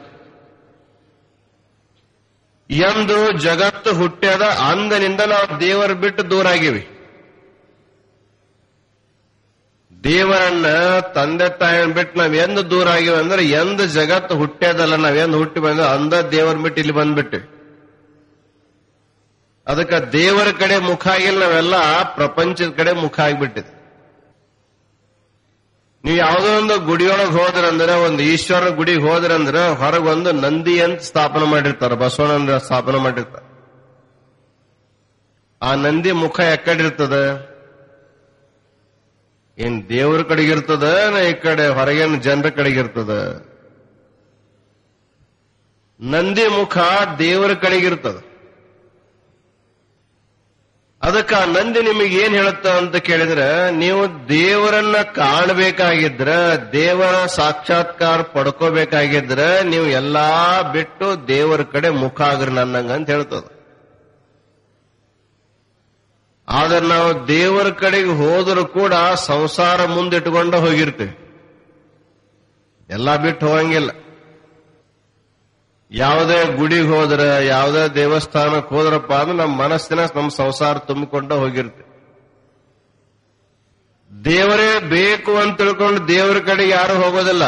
ಎಂದು ಜಗತ್ತು ಹುಟ್ಟ್ಯದ ಅಂದನಿಂದ ನಾವು ದೇವರ ಬಿಟ್ಟು ದೂರ ಆಗಿವಿ ದೇವರನ್ನ ತಂದೆ ತಾಯಿನ ಬಿಟ್ಟು ನಾವ್ ಎಂದು ದೂರ ಆಗಿವಿ ಅಂದ್ರೆ ಎಂದ ಜಗತ್ತು ಹುಟ್ಟ್ಯದಲ್ಲ ನಾವ್ ಎಂದು ಹುಟ್ಟಿ ಬಂದ ಅಂದ ದೇವರ ಬಿಟ್ಟು ಇಲ್ಲಿ ಬಂದ್ಬಿಟ್ಟಿವಿ ಅದಕ್ಕೆ ದೇವರ ಕಡೆ ಮುಖ ಆಗಿಲ್ಲ ನಾವೆಲ್ಲ ಪ್ರಪಂಚದ ಕಡೆ ಮುಖ ಆಗಿಬಿಟ್ಟಿದೆ ನೀವು ಯಾವುದೋ ಒಂದು ಗುಡಿಯೊಳಗೆ ಹೋದ್ರಂದ್ರೆ ಒಂದು ಈಶ್ವರ ಗುಡಿಗೆ ಹೋದ್ರಂದ್ರೆ ಹೊರಗೆ ಒಂದು ನಂದಿ ಅಂತ ಸ್ಥಾಪನೆ ಮಾಡಿರ್ತಾರೆ ಬಸವಣ್ಣನ ಸ್ಥಾಪನೆ ಮಾಡಿರ್ತಾರೆ ಆ ನಂದಿ ಮುಖ ಎಕ್ಕಡಿರ್ತದ ಏನ್ ದೇವ್ರ ಕಡೆಗಿರ್ತದ ಈ ಕಡೆ ಹೊರಗಿನ ಜನರ ಕಡೆಗಿರ್ತದ ನಂದಿ ಮುಖ ದೇವರ ಕಡೆಗಿರ್ತದ ಅದಕ್ಕೆ ಆ ನಂದಿ ನಿಮಗೆ ಏನ್ ಹೇಳುತ್ತ ಅಂತ ಕೇಳಿದ್ರೆ ನೀವು ದೇವರನ್ನ ಕಾಣಬೇಕಾಗಿದ್ರ ದೇವರ ಸಾಕ್ಷಾತ್ಕಾರ ಪಡ್ಕೋಬೇಕಾಗಿದ್ರ ನೀವು ಎಲ್ಲಾ ಬಿಟ್ಟು ದೇವರ ಕಡೆ ಮುಖ ಆಗ್ರಿ ನನ್ನಂಗ ಅಂತ ಹೇಳ್ತದ ಆದ್ರೆ ನಾವು ದೇವರ ಕಡೆಗೆ ಹೋದರೂ ಕೂಡ ಸಂಸಾರ ಮುಂದಿಟ್ಕೊಂಡ ಹೋಗಿರ್ತೀವಿ ಎಲ್ಲಾ ಬಿಟ್ಟು ಹೋಗಂಗಿಲ್ಲ ಯಾವುದೇ ಗುಡಿಗೆ ಹೋದ್ರ ಯಾವುದೇ ದೇವಸ್ಥಾನಕ್ಕೆ ಹೋದ್ರಪ್ಪ ಅಂದ್ರೆ ನಮ್ಮ ಮನಸ್ಸಿನ ನಮ್ಮ ಸಂಸಾರ ತುಂಬಿಕೊಂಡ ಹೋಗಿರ್ತೀವಿ ದೇವರೇ ಬೇಕು ಅಂತ ತಿಳ್ಕೊಂಡು ದೇವರ ಕಡೆಗೆ ಯಾರು ಹೋಗೋದಿಲ್ಲ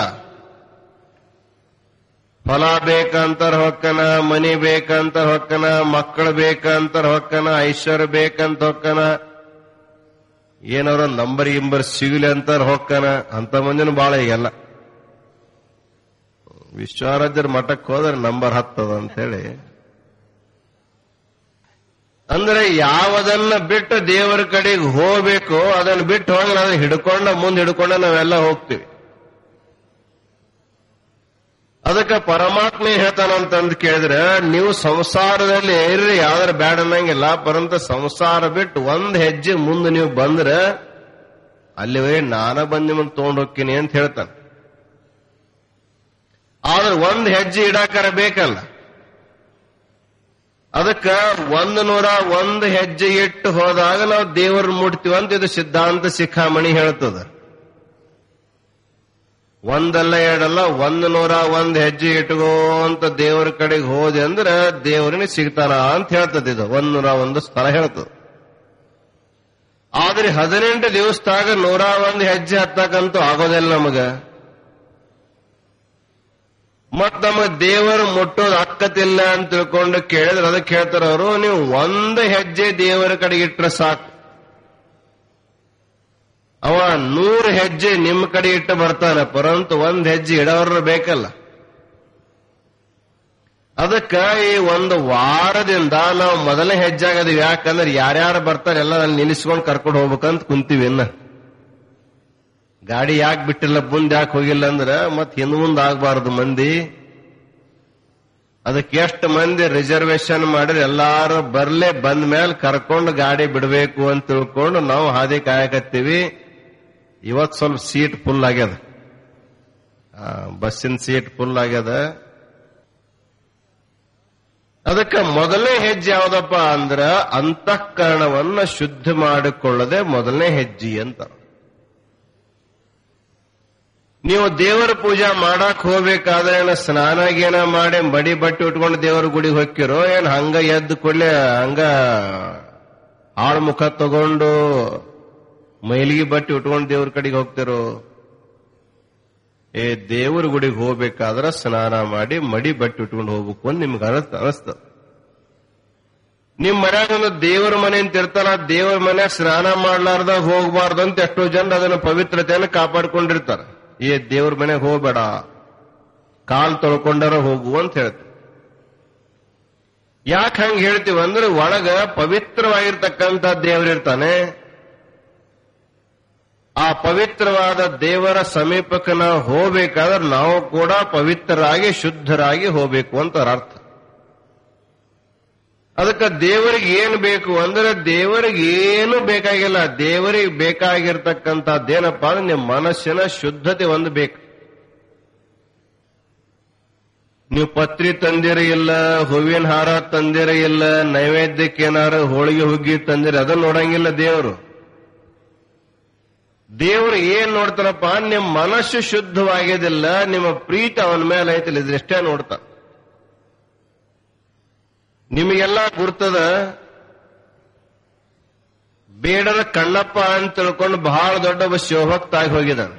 ಫಲ ಬೇಕಂತಾರ ಹೊಕ್ಕನ ಮನಿ ಬೇಕಂತ ಹೊಕ್ಕನ ಮಕ್ಕಳು ಬೇಕಂತಾರ ಹೊಕ್ಕನ ಐಶ್ವರ್ಯ ಬೇಕಂತ ಹೊಕ್ಕನ ಏನಾರ ನಂಬರ್ ಗಿಂಬರ್ ಸಿಗಲಿ ಅಂತಾರ ಹೊಕ್ಕನ ಅಂತ ಮಂದಿನೂ ಬಾಳ ಈಗೆಲ್ಲ ವಿಶ್ವಾರಾಧ್ಯರ ಮಠಕ್ಕೆ ಹೋದ್ರೆ ನಂಬರ್ ಹತ್ತದ ಅಂತ ಹೇಳಿ ಅಂದ್ರೆ ಯಾವದನ್ನ ಬಿಟ್ಟು ದೇವರ ಕಡೆಗೆ ಹೋಗ್ಬೇಕು ಅದನ್ನ ಬಿಟ್ಟು ಹೋಗಿ ಅದನ್ನ ಹಿಡ್ಕೊಂಡ ಮುಂದೆ ಹಿಡ್ಕೊಂಡ ನಾವೆಲ್ಲ ಹೋಗ್ತೀವಿ ಅದಕ್ಕೆ ಪರಮಾತ್ಮ ಏನ್ ಹೇಳ್ತಾನಂತಂದು ಕೇಳಿದ್ರೆ ನೀವು ಸಂಸಾರದಲ್ಲಿ ಇರ್ರಿ ಯಾವ್ದಾರ ಬ್ಯಾಡ ಅನ್ನಂಗಿಲ್ಲ ಪರಂತ ಸಂಸಾರ ಬಿಟ್ಟು ಒಂದ್ ಹೆಜ್ಜೆ ಮುಂದೆ ನೀವು ಬಂದ್ರೆ ಅಲ್ಲಿ ನಾನ ಬಂದ್ ನಿಮ್ಮನ್ನ ತಗೊಂಡ್ ಹೋಗ್ತೀನಿ ಅಂತ ಹೇಳ್ತಾನೆ ಆದ್ರೆ ಒಂದ್ ಹೆಜ್ಜೆ ಇಡಾಕರ ಬೇಕಲ್ಲ ಅದಕ್ಕ ಒಂದ್ ನೂರ ಒಂದ್ ಹೆಜ್ಜೆ ಇಟ್ಟು ಹೋದಾಗ ನಾವು ದೇವರ ಮುಟ್ತೀವಿ ಅಂತ ಇದು ಸಿದ್ಧಾಂತ ಶಿಖಾಮಣಿ ಹೇಳ್ತದ ಒಂದಲ್ಲ ಎರಡಲ್ಲ ಒಂದ್ ನೂರ ಒಂದ್ ಹೆಜ್ಜೆ ಇಟ್ಕೋ ಅಂತ ದೇವರ ಕಡೆಗೆ ಹೋದೆ ಅಂದ್ರೆ ದೇವರನ್ನ ಸಿಗ್ತಾನ ಅಂತ ಹೇಳ್ತದ ಇದು ಒಂದ್ ನೂರ ಒಂದು ಸ್ಥಳ ಹೇಳ್ತದ ಆದ್ರೆ ಹದಿನೆಂಟು ದಿವಸದಾಗ ನೂರ ಒಂದ್ ಹೆಜ್ಜೆ ಹತ್ತಕ್ಕಂತೂ ಆಗೋದಿಲ್ಲ ನಮಗ ಮತ್ ನಮ್ಮ ದೇವರು ಮುಟ್ಟೋದು ಅಕ್ಕತಿಲ್ಲ ಅಂತ ತಿಳ್ಕೊಂಡು ಕೇಳಿದ್ರೆ ಅದಕ್ಕೆ ಹೇಳ್ತಾರ ಅವರು ನೀವು ಒಂದು ಹೆಜ್ಜೆ ದೇವರ ಕಡೆಗೆ ಇಟ್ರೆ ಸಾಕು ಅವ ನೂರು ಹೆಜ್ಜೆ ನಿಮ್ಮ ಕಡೆ ಇಟ್ಟು ಬರ್ತಾನೆ ಪರಂತು ಒಂದ್ ಹೆಜ್ಜೆ ಇಡೋರು ಬೇಕಲ್ಲ ಅದಕ್ಕ ಈ ಒಂದು ವಾರದಿಂದ ನಾವು ಮೊದಲನೇ ಹೆಜ್ಜೆ ಆಗದಿವಿ ಯಾಕಂದ್ರೆ ಯಾರ್ಯಾರು ಬರ್ತಾರೆ ಎಲ್ಲ ಅಲ್ಲಿ ನಿಲ್ಲಿಸ್ಕೊಂಡು ಕರ್ಕೊಂಡು ಹೋಗ್ಬೇಕಂತ ಕುಂತೀವಿ ಇನ್ನ ಗಾಡಿ ಯಾಕೆ ಬಿಟ್ಟಿಲ್ಲ ಮುಂದೆ ಯಾಕೆ ಹೋಗಿಲ್ಲ ಅಂದ್ರೆ ಮತ್ ಹಿಂದ್ ಮುಂದೆ ಆಗ್ಬಾರ್ದು ಮಂದಿ ಅದಕ್ಕೆ ಎಷ್ಟು ಮಂದಿ ರಿಸರ್ವೇಶನ್ ಮಾಡಿದ್ರೆ ಎಲ್ಲಾರು ಬರ್ಲೇ ಬಂದ ಮೇಲೆ ಕರ್ಕೊಂಡು ಗಾಡಿ ಬಿಡಬೇಕು ಅಂತ ತಿಳ್ಕೊಂಡು ನಾವು ಹಾದಿ ಕಾಯಕತ್ತೀವಿ ಇವತ್ ಸ್ವಲ್ಪ ಸೀಟ್ ಫುಲ್ ಆಗ್ಯದ ಆ, ಬಸ್ಸಿನ ಸೀಟ್ ಫುಲ್ ಆಗ್ಯದ ಅದಕ್ಕೆ ಮೊದಲನೇ ಹೆಜ್ಜೆ ಯಾವ್ದಪ್ಪ ಅಂದ್ರ ಅಂತಃಕರಣವನ್ನ ಶುದ್ಧ ಮಾಡಿಕೊಳ್ಳದೆ ಮೊದಲನೇ ಹೆಜ್ಜೆ ಅಂತ ನೀವು ದೇವರ ಪೂಜಾ ಮಾಡಕ್ ಹೋಗ್ಬೇಕಾದ್ರೆ ಏನ ಸ್ನಾನ ಗೀನ ಮಾಡಿ ಮಡಿ ಬಟ್ಟೆ ಉಟ್ಕೊಂಡು ದೇವರ ಗುಡಿಗೆ ಹೊಕ್ಕಿರೋ ಏನ್ ಹಂಗ ಎದ್ದು ಕೂಡ್ಲೆ ಹಂಗ ಆಳ್ ಮುಖ ತಗೊಂಡು ಮೈಲಿಗೆ ಬಟ್ಟೆ ಉಟ್ಕೊಂಡು ದೇವ್ರ ಕಡೆಗೆ ಹೋಗ್ತಿರೋ ಏ ದೇವರ ಗುಡಿಗೆ ಹೋಗ್ಬೇಕಾದ್ರ ಸ್ನಾನ ಮಾಡಿ ಮಡಿ ಬಟ್ಟೆ ಉಟ್ಕೊಂಡು ಹೋಗ್ಬೇಕು ಅಂತ ನಿಮ್ಗೆ ಅನಸ್ತ ಅನಸ್ತದ ನಿಮ್ ಮನ್ಯಾಗ ಒಂದು ದೇವರ ಮನೆ ಅಂತ ಇರ್ತಾರ ದೇವರ ಮನ್ಯಾಗ ಸ್ನಾನ ಮಾಡ್ಲಾರ್ದಾಗ ಹೋಗ್ಬಾರ್ದು ಅಂತ ಎಷ್ಟೋ ಜನ ಅದನ್ನ ಪವಿತ್ರತೆಯನ್ನು ಕಾಪಾಡ್ಕೊಂಡಿರ್ತಾರ ಈ ದೇವ್ರ ಮನೆಗೆ ಹೋಗ್ಬೇಡ ಕಾಲ್ ತೊಳ್ಕೊಂಡಾರ ಹೋಗು ಅಂತ ಹೇಳ್ತಾರೆ ಯಾಕೆ ಹಂಗ ಹೇಳ್ತೀವಿ ಅಂದ್ರೆ ಒಳಗ ಪವಿತ್ರವಾಗಿರ್ತಕ್ಕಂಥ ದೇವರಿರ್ತಾನೆ ಆ ಪವಿತ್ರವಾದ ದೇವರ ಸಮೀಪಕ್ಕೆ ನಾವು ಹೋಗ್ಬೇಕಾದ್ರೆ ನಾವು ಕೂಡ ಪವಿತ್ರರಾಗಿ ಶುದ್ಧರಾಗಿ ಹೋಗ್ಬೇಕು ಅಂತ ಅದರ ಅರ್ಥ ಅದಕ್ಕೆ ದೇವರಿಗೆ ಏನು ಬೇಕು ಅಂದ್ರೆ ದೇವರಿಗೆ ಏನು ಬೇಕಾಗಿಲ್ಲ ದೇವರಿಗೆ ಬೇಕಾಗಿರ್ತಕ್ಕಂಥದ್ದೇನಪ್ಪ ಅಂದ್ರೆ ನಿಮ್ಮ ಮನಸ್ಸಿನ ಶುದ್ಧತೆ ಒಂದು ಬೇಕು ನೀವು ಪತ್ರಿ ತಂದಿರ ಇಲ್ಲ ಹೂವಿನ ಹಾರ ತಂದಿರ ಇಲ್ಲ ನೈವೇದ್ಯಕ್ಕೆ ಏನಾರ ಹೋಳಿಗೆ ಹುಗ್ಗಿ ತಂದಿರ ಅದನ್ನ ನೋಡಂಗಿಲ್ಲ ದೇವರು ದೇವರು ಏನ್ ನೋಡ್ತಾನಪ್ಪ ನಿಮ್ಮ ಮನಸ್ಸು ಶುದ್ಧವಾಗಿದಿಲ್ಲ ನಿಮ್ಮ ಪ್ರೀತಿ ಅವನ ಮೇಲೆ ಐತಿಲ್ಲ ಇದ್ರಷ್ಟೇ ನೋಡ್ತಾ ನಿಮಗೆಲ್ಲ ಗುರ್ತದ ಬೇಡದ ಕಣ್ಣಪ್ಪ ಅಂತ ತಿಳ್ಕೊಂಡು ಬಹಳ ದೊಡ್ಡ ಒಬ್ಬ ಶಿವಭಕ್ತ ಆಗಿ ಹೋಗಿದ್ದಾನೆ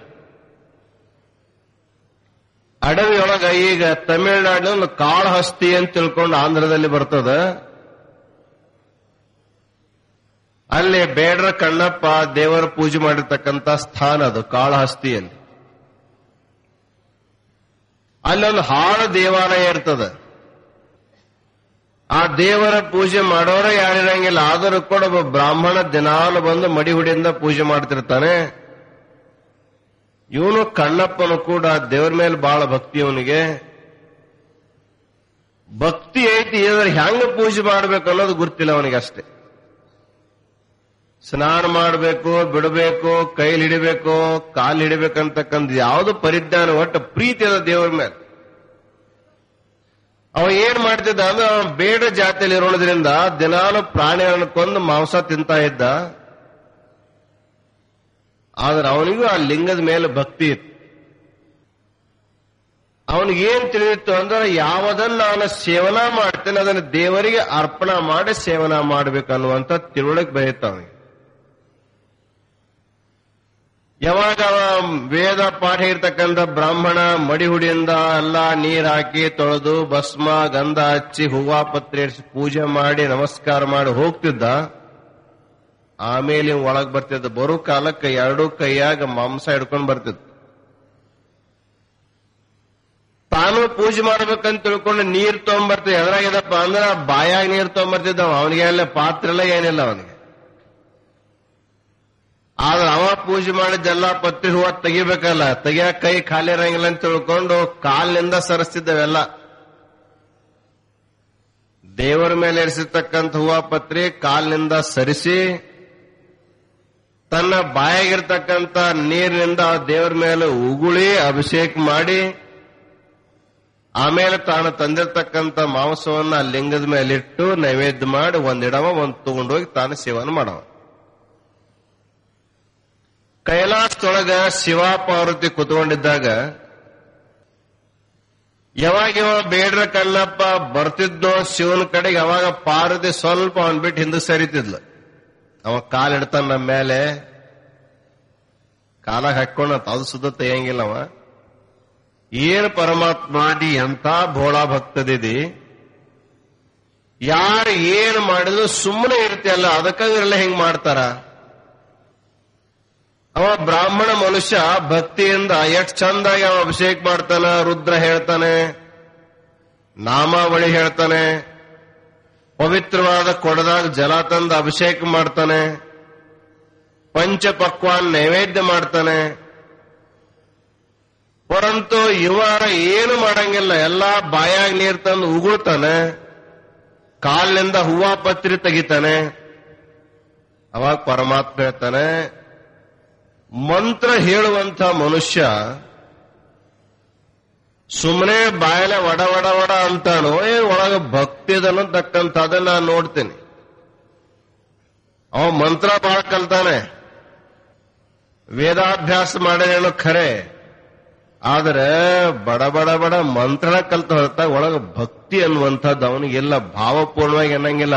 ಅಡವಿಯೊಳಗ ಈಗ ತಮಿಳುನಾಡಿನ ಒಂದು ಕಾಳಹಸ್ತಿ ಅಂತ ತಿಳ್ಕೊಂಡು ಆಂಧ್ರದಲ್ಲಿ ಬರ್ತದ ಅಲ್ಲಿ ಬೇಡ್ರ ಕಣ್ಣಪ್ಪ ದೇವರ ಪೂಜೆ ಮಾಡಿರ್ತಕ್ಕಂಥ ಸ್ಥಾನ ಅದು ಕಾಳಹಸ್ತಿಯಲ್ಲಿ ಅಲ್ಲೊಂದು ಹಾಳು ದೇವಾಲಯ ಇರ್ತದ ಆ ದೇವರ ಪೂಜೆ ಮಾಡೋರೇ ಯಾರಿರಂಗಿಲ್ಲ ಆದರೂ ಕೂಡ ಒಬ್ಬ ಬ್ರಾಹ್ಮಣ ದಿನಾಲು ಬಂದು ಮಡಿ ಹುಡಿಯಿಂದ ಪೂಜೆ ಮಾಡ್ತಿರ್ತಾನೆ ಇವನು ಕಣ್ಣಪ್ಪನು ಕೂಡ ದೇವರ ಮೇಲೆ ಬಹಳ ಭಕ್ತಿ ಅವನಿಗೆ ಭಕ್ತಿ ಐತಿ ಇದ್ರೆ ಹೆಂಗ ಪೂಜೆ ಮಾಡ್ಬೇಕು ಅನ್ನೋದು ಗೊತ್ತಿಲ್ಲ ಅವನಿಗೆ ಅಷ್ಟೇ ಸ್ನಾನ ಮಾಡಬೇಕು ಬಿಡಬೇಕು ಕೈಲಿ ಹಿಡಿಬೇಕು ಕಾಲ್ ಹಿಡಿಬೇಕಂತಕ್ಕಂಥ ಯಾವುದು ಪರಿಜ್ಞಾನ ಒಟ್ಟು ಪ್ರೀತಿ ಅದ ದೇವರ ಮೇಲೆ ಅವ ಏನ್ ಮಾಡ್ತಿದ್ದ ಅಂದ್ರೆ ಅವ ಬೇಡ ಜಾತಿಯಲ್ಲಿ ಇರೋದ್ರಿಂದ ದಿನಾಲು ಪ್ರಾಣಿಗಳನ್ನು ಕೊಂದು ಮಾಂಸ ತಿಂತಾ ಇದ್ದ ಆದ್ರೆ ಅವನಿಗೂ ಆ ಲಿಂಗದ ಮೇಲೆ ಭಕ್ತಿ ಇತ್ತು ಅವನಿಗೆ ಏನ್ ತಿಳಿದಿತ್ತು ಅಂದ್ರೆ ಯಾವುದನ್ನ ನಾನು ಸೇವನಾ ಮಾಡ್ತೇನೆ ಅದನ್ನು ದೇವರಿಗೆ ಅರ್ಪಣಾ ಮಾಡಿ ಸೇವನಾ ಮಾಡ್ಬೇಕನ್ನುವಂತ ತಿಳುವಳಿಕೆ ಬೆಳೆಯುತ್ತ ಅವನಿಗೆ ಯಾವಾಗ ಅವ ವೇದ ಪಾಠ ಇರ್ತಕ್ಕಂಥ ಬ್ರಾಹ್ಮಣ ಮಡಿಹುಡಿಯಿಂದ ಎಲ್ಲ ನೀರ್ ಹಾಕಿ ತೊಳೆದು ಭಸ್ಮ ಗಂಧ ಹಚ್ಚಿ ಹೂವಾ ಪತ್ರೆ ಇರಿಸಿ ಪೂಜೆ ಮಾಡಿ ನಮಸ್ಕಾರ ಮಾಡಿ ಹೋಗ್ತಿದ್ದ ಆಮೇಲೆ ಇವ್ ಒಳಗ್ ಬರ್ತಿದ್ದ ಬರೋ ಕಾಲಕ್ಕೆ ಎರಡೂ ಕೈಯಾಗ ಮಾಂಸ ಹಿಡ್ಕೊಂಡ್ ಬರ್ತಿದ್ದ ತಾನು ಪೂಜೆ ಮಾಡ್ಬೇಕಂತ ತಿಳ್ಕೊಂಡು ನೀರ್ ತಗೊಂಡ್ಬರ್ತಿದ್ದ ಎದ್ರಾಗಿದಪ್ಪ ಅಂದ್ರ ಬಾಯಾಗ ನೀರ್ ತಗೊಂಡ್ಬರ್ತಿದ್ದ ಅವನಿಗೆ ಎಲ್ಲ ಪಾತ್ರ ಎಲ್ಲ ಏನಿಲ್ಲ ಅವನಿಗೆ ಆದ್ರೆ ಅವ ಪೂಜೆ ಮಾಡಿದ್ದೆಲ್ಲ ಪತ್ರಿ ಹೂವ ತೆಗಿಬೇಕಲ್ಲ ತೆಗಿಯಕ್ ಕೈ ಖಾಲಿ ಇರಂಗಿಲ್ಲ ಅಂತ ತಿಳ್ಕೊಂಡು ಕಾಲಿನಿಂದ ಸರಿಸ್ತಿದ್ದವೆಲ್ಲ ದೇವರ ಮೇಲೆ ಇರಿಸಿರ್ತಕ್ಕಂಥ ಹೂವ ಪತ್ರಿ ಕಾಲಿನಿಂದ ಸರಿಸಿ ತನ್ನ ಬಾಯಾಗಿರ್ತಕ್ಕಂಥ ನೀರಿನಿಂದ ಆ ದೇವರ ಮೇಲೆ ಉಗುಳಿ ಅಭಿಷೇಕ ಮಾಡಿ ಆಮೇಲೆ ತಾನು ತಂದಿರ್ತಕ್ಕಂಥ ಮಾಂಸವನ್ನ ಆ ಲಿಂಗದ ಮೇಲೆ ಇಟ್ಟು ನೈವೇದ್ಯ ಮಾಡಿ ಒಂದಿಡವ ಒಂದ್ ತಗೊಂಡೋಗಿ ತಾನು ಸೇವನೆ ಮಾಡವ ಕೈಲಾಸದೊಳಗ ಶಿವ ಪಾರ್ವತಿ ಕುತ್ಕೊಂಡಿದ್ದಾಗ ಯಾವಾಗ ಇವ ಬೇಡ್ರ ಕಲ್ಲಪ್ಪ ಬರ್ತಿದ್ನೋ ಶಿವನ ಕಡೆಗೆ ಅವಾಗ ಪಾರ್ವತಿ ಸ್ವಲ್ಪ ಅವನ್ ಬಿಟ್ಟು ಹಿಂದೆ ಸರಿತಿದ್ಲು ಅವ ಕಾಲಿಡ್ತಾನ ನಮ್ಮ ಮೇಲೆ ಕಾಲಾಗ ಹಾಕೊಂಡ ಅದು ಸುದ್ದ ತೆಗಿಯಂಗಿಲ್ಲ ಅವ ಏನ್ ಪರಮಾತ್ಮ ನೀ ಎಂತ ಭೋಳಾ ಭಕ್ತದಿದಿ ಯಾರು ಏನ್ ಮಾಡಿದ್ರು ಸುಮ್ಮನೆ ಇರ್ತಿಯಲ್ಲ ಅದಕ್ಕಾಗಿರಲ್ಲ ಹಿಂಗ್ ಮಾಡ್ತಾರ ಅವ ಬ್ರಾಹ್ಮಣ ಮನುಷ್ಯ ಭಕ್ತಿಯಿಂದ ಎಷ್ಟ್ ಚಂದಾಗಿ ಅವ ಅಭಿಷೇಕ ಮಾಡ್ತಾನ ರುದ್ರ ಹೇಳ್ತಾನೆ ನಾಮಾವಳಿ ಹೇಳ್ತಾನೆ ಪವಿತ್ರವಾದ ಕೊಡದಾಗ ಜಲ ತಂದು ಅಭಿಷೇಕ ಮಾಡ್ತಾನೆ ಪಂಚ ಪಕ್ವಾನ್ ನೈವೇದ್ಯ ಮಾಡ್ತಾನೆ ಪರಂತು ಇವಾರ ಏನು ಮಾಡಂಗಿಲ್ಲ ಎಲ್ಲಾ ಬಾಯಾಗ ನೀರ್ ತಂದು ಉಗುಳ್ತಾನೆ ಕಾಲಿನಿಂದ ಹೂವ ಪತ್ರಿ ತೆಗಿತಾನೆ ಅವಾಗ ಪರಮಾತ್ಮ ಹೇಳ್ತಾನೆ ಮಂತ್ರ ಹೇಳುವಂತ ಮನುಷ್ಯ ಸುಮ್ಮನೆ ಬಾಯಲೆ ವಡ ವಡ ವಡ ಅಂತಾನೋ ಏ ಒಳಗ ಭಕ್ತಿ ಅದನ್ನ ನಾನು ನೋಡ್ತೀನಿ ಅವ ಮಂತ್ರ ಬಾಳ ಕಲ್ತಾನೆ ವೇದಾಭ್ಯಾಸ ಮಾಡೇನೇನೋ ಖರೆ ಆದ್ರೆ ಬಡ ಬಡ ಬಡ ಮಂತ್ರಣ ಕಲ್ತ ಹೊರತಾಗ ಒಳಗ ಭಕ್ತಿ ಅನ್ನುವಂಥದ್ದು ಅವನಿಗೆಲ್ಲ ಭಾವಪೂರ್ಣವಾಗಿ ಅನ್ನಂಗಿಲ್ಲ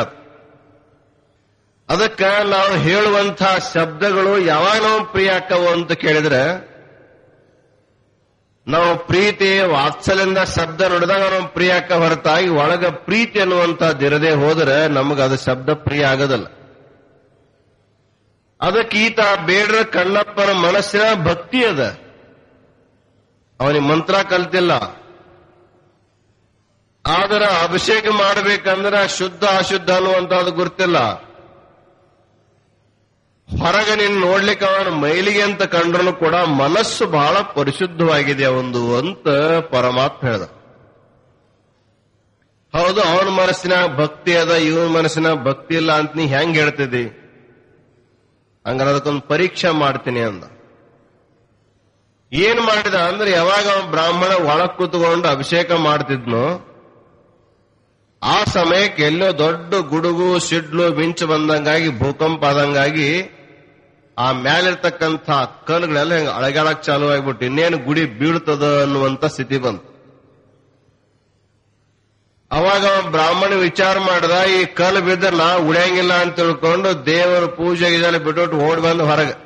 ಅದಕ್ಕ ನಾವು ಹೇಳುವಂತ ಶಬ್ದಗಳು ಯಾವಾಗ ನಾವು ಪ್ರಿಯ ಆಕ್ಕವು ಅಂತ ಕೇಳಿದ್ರೆ ನಾವು ಪ್ರೀತಿ ವಾತ್ಸಲ್ಯದಿಂದ ಶಬ್ದ ನೋಡಿದಾಗ ನಾವು ಪ್ರಿಯ ಆಕ್ಕ ಹೊರತಾಗಿ ಒಳಗ ಪ್ರೀತಿ ಅನ್ನುವಂಥದ್ದು ಇರದೆ ಹೋದ್ರೆ ನಮಗ ಅದು ಶಬ್ದ ಪ್ರಿಯ ಆಗೋದಲ್ಲ ಅದಕ್ಕೆ ಈತ ಬೇಡ್ರ ಕಣ್ಣಪ್ಪನ ಮನಸ್ಸಿನ ಭಕ್ತಿ ಅದ ಅವನಿಗೆ ಮಂತ್ರ ಕಲ್ತಿಲ್ಲ ಆದ್ರೆ ಅಭಿಷೇಕ ಮಾಡಬೇಕಂದ್ರೆ ಶುದ್ಧ ಅಶುದ್ಧ ಅನ್ನುವಂಥದ್ದು ಗುರ್ತಿಲ್ಲ ಹೊರಗೆ ನೀನು ನೋಡ್ಲಿಕ್ಕೆ ಅವನ ಮೈಲಿಗೆ ಅಂತ ಕಂಡ್ರು ಕೂಡ ಮನಸ್ಸು ಬಹಳ ಪರಿಶುದ್ಧವಾಗಿದೆ ಒಂದು ಅಂತ ಪರಮಾತ್ಮ ಹೇಳ್ದ ಹೌದು ಅವನ ಮನಸ್ಸಿನ ಭಕ್ತಿ ಅದ ಇವನ ಮನಸ್ಸಿನ ಭಕ್ತಿ ಇಲ್ಲ ಅಂತ ನೀ ಹೆಂಗ್ ಹೇಳ್ತಿದ್ದಿ ಹಂಗಾರೆ ಅದಕ್ಕೊಂದು ಪರೀಕ್ಷೆ ಮಾಡ್ತೀನಿ ಅಂದ ಏನ್ ಮಾಡಿದ ಅಂದ್ರೆ ಯಾವಾಗ ಅವನ ಬ್ರಾಹ್ಮಣ ಒಳಗ್ ಕೂತ್ಕೊಂಡು ಅಭಿಷೇಕ ಮಾಡ್ತಿದ್ನೋ ಆ ಸಮಯಕ್ಕೆ ಎಲ್ಲೋ ದೊಡ್ಡ ಗುಡುಗು ಸಿಡ್ಲು ಮಿಂಚು ಬಂದಂಗಾಗಿ ಭೂಕಂಪ ಆದಂಗಾಗಿ ಆ ಮ್ಯಾಲಿರ್ತಕ್ಕಂಥ ಕಲ್ಗಳೆಲ್ಲ ಹಿಂಗ ಅಳಗಾಡಕ್ ಚಾಲು ಆಗ್ಬಿಟ್ಟು ಇನ್ನೇನು ಗುಡಿ ಬೀಳ್ತದ ಅನ್ನುವಂತ ಸ್ಥಿತಿ ಬಂತು ಅವಾಗ ಅವ ಬ್ರಾಹ್ಮಣ ವಿಚಾರ ಮಾಡ್ದ ಈ ಕಲ್ ಬಿದ್ದ ನಾ ಉಳಿಯಂಗಿಲ್ಲ ಅಂತ ತಿಳ್ಕೊಂಡು ದೇವರ ಪೂಜೆ ಇದೆಲ್ಲ ಬಿಟ್ಬಿಟ್ಟು ಓಡಿ ಬಂದು ಹೊರಗೆ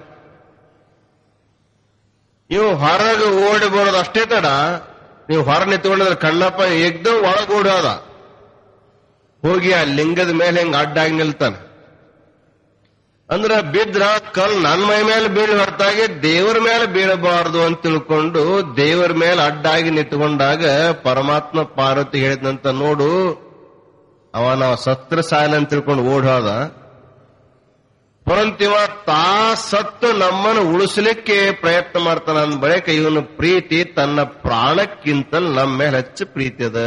ಇವು ಹೊರಗೆ ಓಡಿ ಬರೋದು ಅಷ್ಟೇ ತಡ ನೀವು ಹೊರ ನಿಂತ್ಕೊಂಡಿದ್ರೆ ಕಣ್ಣಪ್ಪ ಎಗ್ದು ಒಳಗೆ ಓಡೋದ ಹೋಗಿ ಆ ಲಿಂಗದ ಮೇಲೆ ಹಿಂಗ ಅಡ್ಡಾಗಿ ನಿಲ್ತಾನೆ ಅಂದ್ರ ಬಿದ್ರ ಕಲ್ ನನ್ನ ಮೈ ಮೇಲೆ ಬೀಳ್ ಹೊರತಾಗಿ ದೇವರ ಮೇಲೆ ಬೀಳಬಾರದು ಅಂತ ತಿಳ್ಕೊಂಡು ದೇವರ ಮೇಲೆ ಅಡ್ಡಾಗಿ ನಿಂತ್ಕೊಂಡಾಗ ಪರಮಾತ್ಮ ಪಾರ್ವತಿ ಹೇಳಿದಂತ ನೋಡು ಅವ ನಾವು ಸತ್ರ ಸಾಯಲ ಅಂತ ತಿಳ್ಕೊಂಡು ಓಡ್ ಹೋದ ಪರಂತಿವ ತಾ ಸತ್ತು ನಮ್ಮನ್ನು ಉಳಿಸ್ಲಿಕ್ಕೆ ಪ್ರಯತ್ನ ಮಾಡ್ತಾನ ಅಂದ ಬಳಿಕ ಇವನು ಪ್ರೀತಿ ತನ್ನ ಪ್ರಾಣಕ್ಕಿಂತ ನಮ್ಮ ಮೇಲೆ ಹೆಚ್ಚು ಪ್ರೀತಿ ಅದ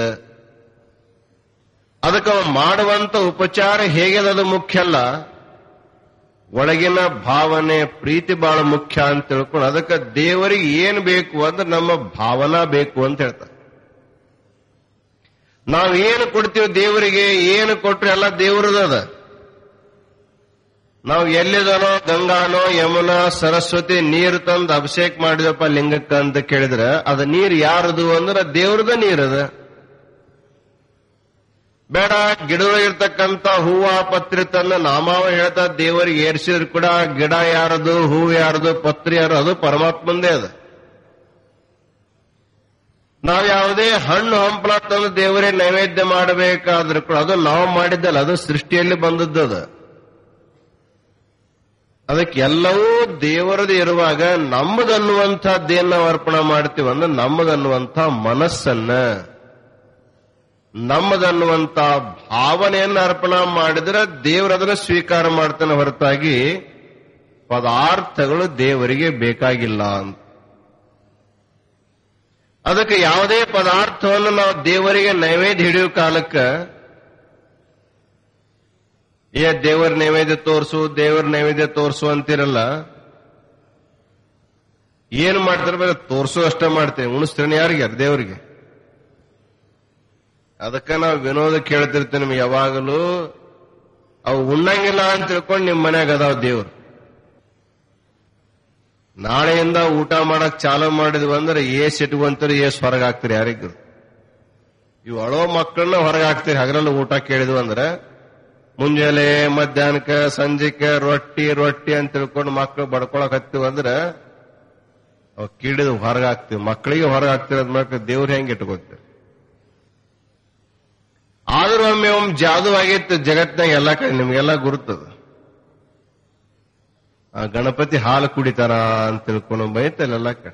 ಅದಕ್ಕೆ ಅವ ಮಾಡುವಂತ ಉಪಚಾರ ಹೇಗೆ ಅದು ಮುಖ್ಯ ಅಲ್ಲ ಒಳಗಿನ ಭಾವನೆ ಪ್ರೀತಿ ಬಹಳ ಮುಖ್ಯ ಅಂತ ತಿಳ್ಕೊಂಡು ಅದಕ್ಕೆ ದೇವರಿಗೆ ಏನ್ ಬೇಕು ಅಂದ್ರೆ ನಮ್ಮ ಭಾವನಾ ಬೇಕು ಅಂತ ಹೇಳ್ತಾರೆ ನಾವು ಏನು ಕೊಡ್ತೀವಿ ದೇವರಿಗೆ ಏನು ಕೊಟ್ರೆ ಎಲ್ಲ ದೇವರದದ ನಾವು ಎಲ್ಲಿದನೋ ಗಂಗಾನೋ ಯಮುನಾ ಸರಸ್ವತಿ ನೀರು ತಂದು ಅಭಿಷೇಕ ಮಾಡಿದಪ್ಪ ಲಿಂಗಕ್ಕ ಅಂತ ಕೇಳಿದ್ರೆ ಅದ ನೀರು ಯಾರದು ಅಂದ್ರೆ ದೇವ್ರದ ನೀರದ ಬೇಡ ಗಿಡದಲ್ಲಿರ್ತಕ್ಕಂಥ ಹೂವ ಪತ್ರಿ ತಂದ ನಾಮಾವ ಹೇಳ್ತಾ ದೇವರಿಗೆ ಏರ್ಸಿದ್ರು ಕೂಡ ಗಿಡ ಯಾರದು ಹೂ ಯಾರದು ಪತ್ರಿ ಯಾರು ಅದು ಪರಮಾತ್ಮಂದೇ ಅದ ನಾವು ಯಾವುದೇ ಹಣ್ಣು ಹಂಪಲ ತಂದು ದೇವರೇ ನೈವೇದ್ಯ ಮಾಡಬೇಕಾದ್ರೂ ಕೂಡ ಅದು ನಾವು ಮಾಡಿದ್ದಲ್ಲ ಅದು ಸೃಷ್ಟಿಯಲ್ಲಿ ಬಂದದ್ದದ ಅದಕ್ಕೆ ಎಲ್ಲವೂ ದೇವರದು ಇರುವಾಗ ನಮ್ಮದನ್ನುವಂಥದ್ದೇನು ನಾವು ಅರ್ಪಣೆ ಮಾಡ್ತೀವಿ ಅಂದ್ರೆ ನಮ್ಮದನ್ನುವಂಥ ಮನಸ್ಸನ್ನ ನಮ್ಮದನ್ನುವಂತ ಭಾವನೆಯನ್ನು ಅರ್ಪಣೆ ಮಾಡಿದ್ರೆ ದೇವರದನ್ನ ಸ್ವೀಕಾರ ಮಾಡ್ತಾನೆ ಹೊರತಾಗಿ ಪದಾರ್ಥಗಳು ದೇವರಿಗೆ ಬೇಕಾಗಿಲ್ಲ ಅಂತ ಅದಕ್ಕೆ ಯಾವುದೇ ಪದಾರ್ಥವನ್ನು ನಾವು ದೇವರಿಗೆ ನೈವೇದ್ಯ ಹಿಡಿಯೋ ಕಾಲಕ್ಕೆ ಏ ದೇವರ ನೈವೇದ್ಯ ತೋರಿಸು ದೇವರ ನೈವೇದ್ಯ ತೋರಿಸು ಅಂತಿರಲ್ಲ ಏನ್ ಮಾಡ್ತಾರೆ ಬೇರೆ ತೋರಿಸು ಅಷ್ಟೇ ಮಾಡ್ತೇವೆ ಉಣಿಸ್ತೇನೆ ಯಾರಿಗೆ ದೇವರಿಗೆ ಅದಕ್ಕ ನಾವು ವಿನೋದ ಕೇಳ್ತಿರ್ತೇವೆ ನಿಮ್ಗೆ ಯಾವಾಗಲೂ ಅವು ಉಣ್ಣಂಗಿಲ್ಲ ಅಂತ ತಿಳ್ಕೊಂಡು ನಿಮ್ ಮನ್ಯಾಗ ಅದಾವ ದೇವ್ರು ನಾಳೆಯಿಂದ ಊಟ ಮಾಡಕ್ ಚಾಲು ಮಾಡಿದ್ವಿ ಅಂದ್ರೆ ಏಸ್ ಇಟ್ಕೊಂತೀರಿ ಏಸ್ ಹೊರಗೆ ಹಾಕ್ತಿರಿ ಯಾರಿಗೂ ಇವು ಅಳೋ ಮಕ್ಕಳನ್ನ ಹೊರಗೆ ಹಾಕ್ತಿರಿ ಹಗಲಲ್ಲಿ ಊಟ ಕೇಳಿದ್ವು ಅಂದ್ರೆ ಮುಂಜಾನೆ ಮಧ್ಯಾಹ್ನಕ್ಕೆ ಸಂಜೆಕ್ಕೆ ರೊಟ್ಟಿ ರೊಟ್ಟಿ ಅಂತ ತಿಳ್ಕೊಂಡು ಮಕ್ಕಳು ಬಡ್ಕೊಳಕ್ ಹತ್ತೀವಿ ಅಂದ್ರೆ ಅವ್ ಕಿಡಿದು ಹೊರಗೆ ಹಾಕ್ತಿವಿ ಮಕ್ಕಳಿಗೆ ಹೊರಗೆ ಹಾಕ್ತಿರೋದ್ ಮಕ್ಕಳು ದೇವ್ರ ಹೆಂಗೆ ಇಟ್ಕೊತೀರಿ ಆದ್ರೂ ಒಮ್ಮೆ ಒಮ್ಮೆ ಜಾದು ಆಗೈತೆ ಜಗತ್ನಾಗ ಎಲ್ಲ ಕಡೆ ನಿಮ್ಗೆಲ್ಲ ಗುರುತದ ಆ ಗಣಪತಿ ಹಾಲು ಕುಡಿತಾರ ಅಂತ ತಿಳ್ಕೊಂಡು ಬೈತಲ್ಲ ಎಲ್ಲ ಕಡೆ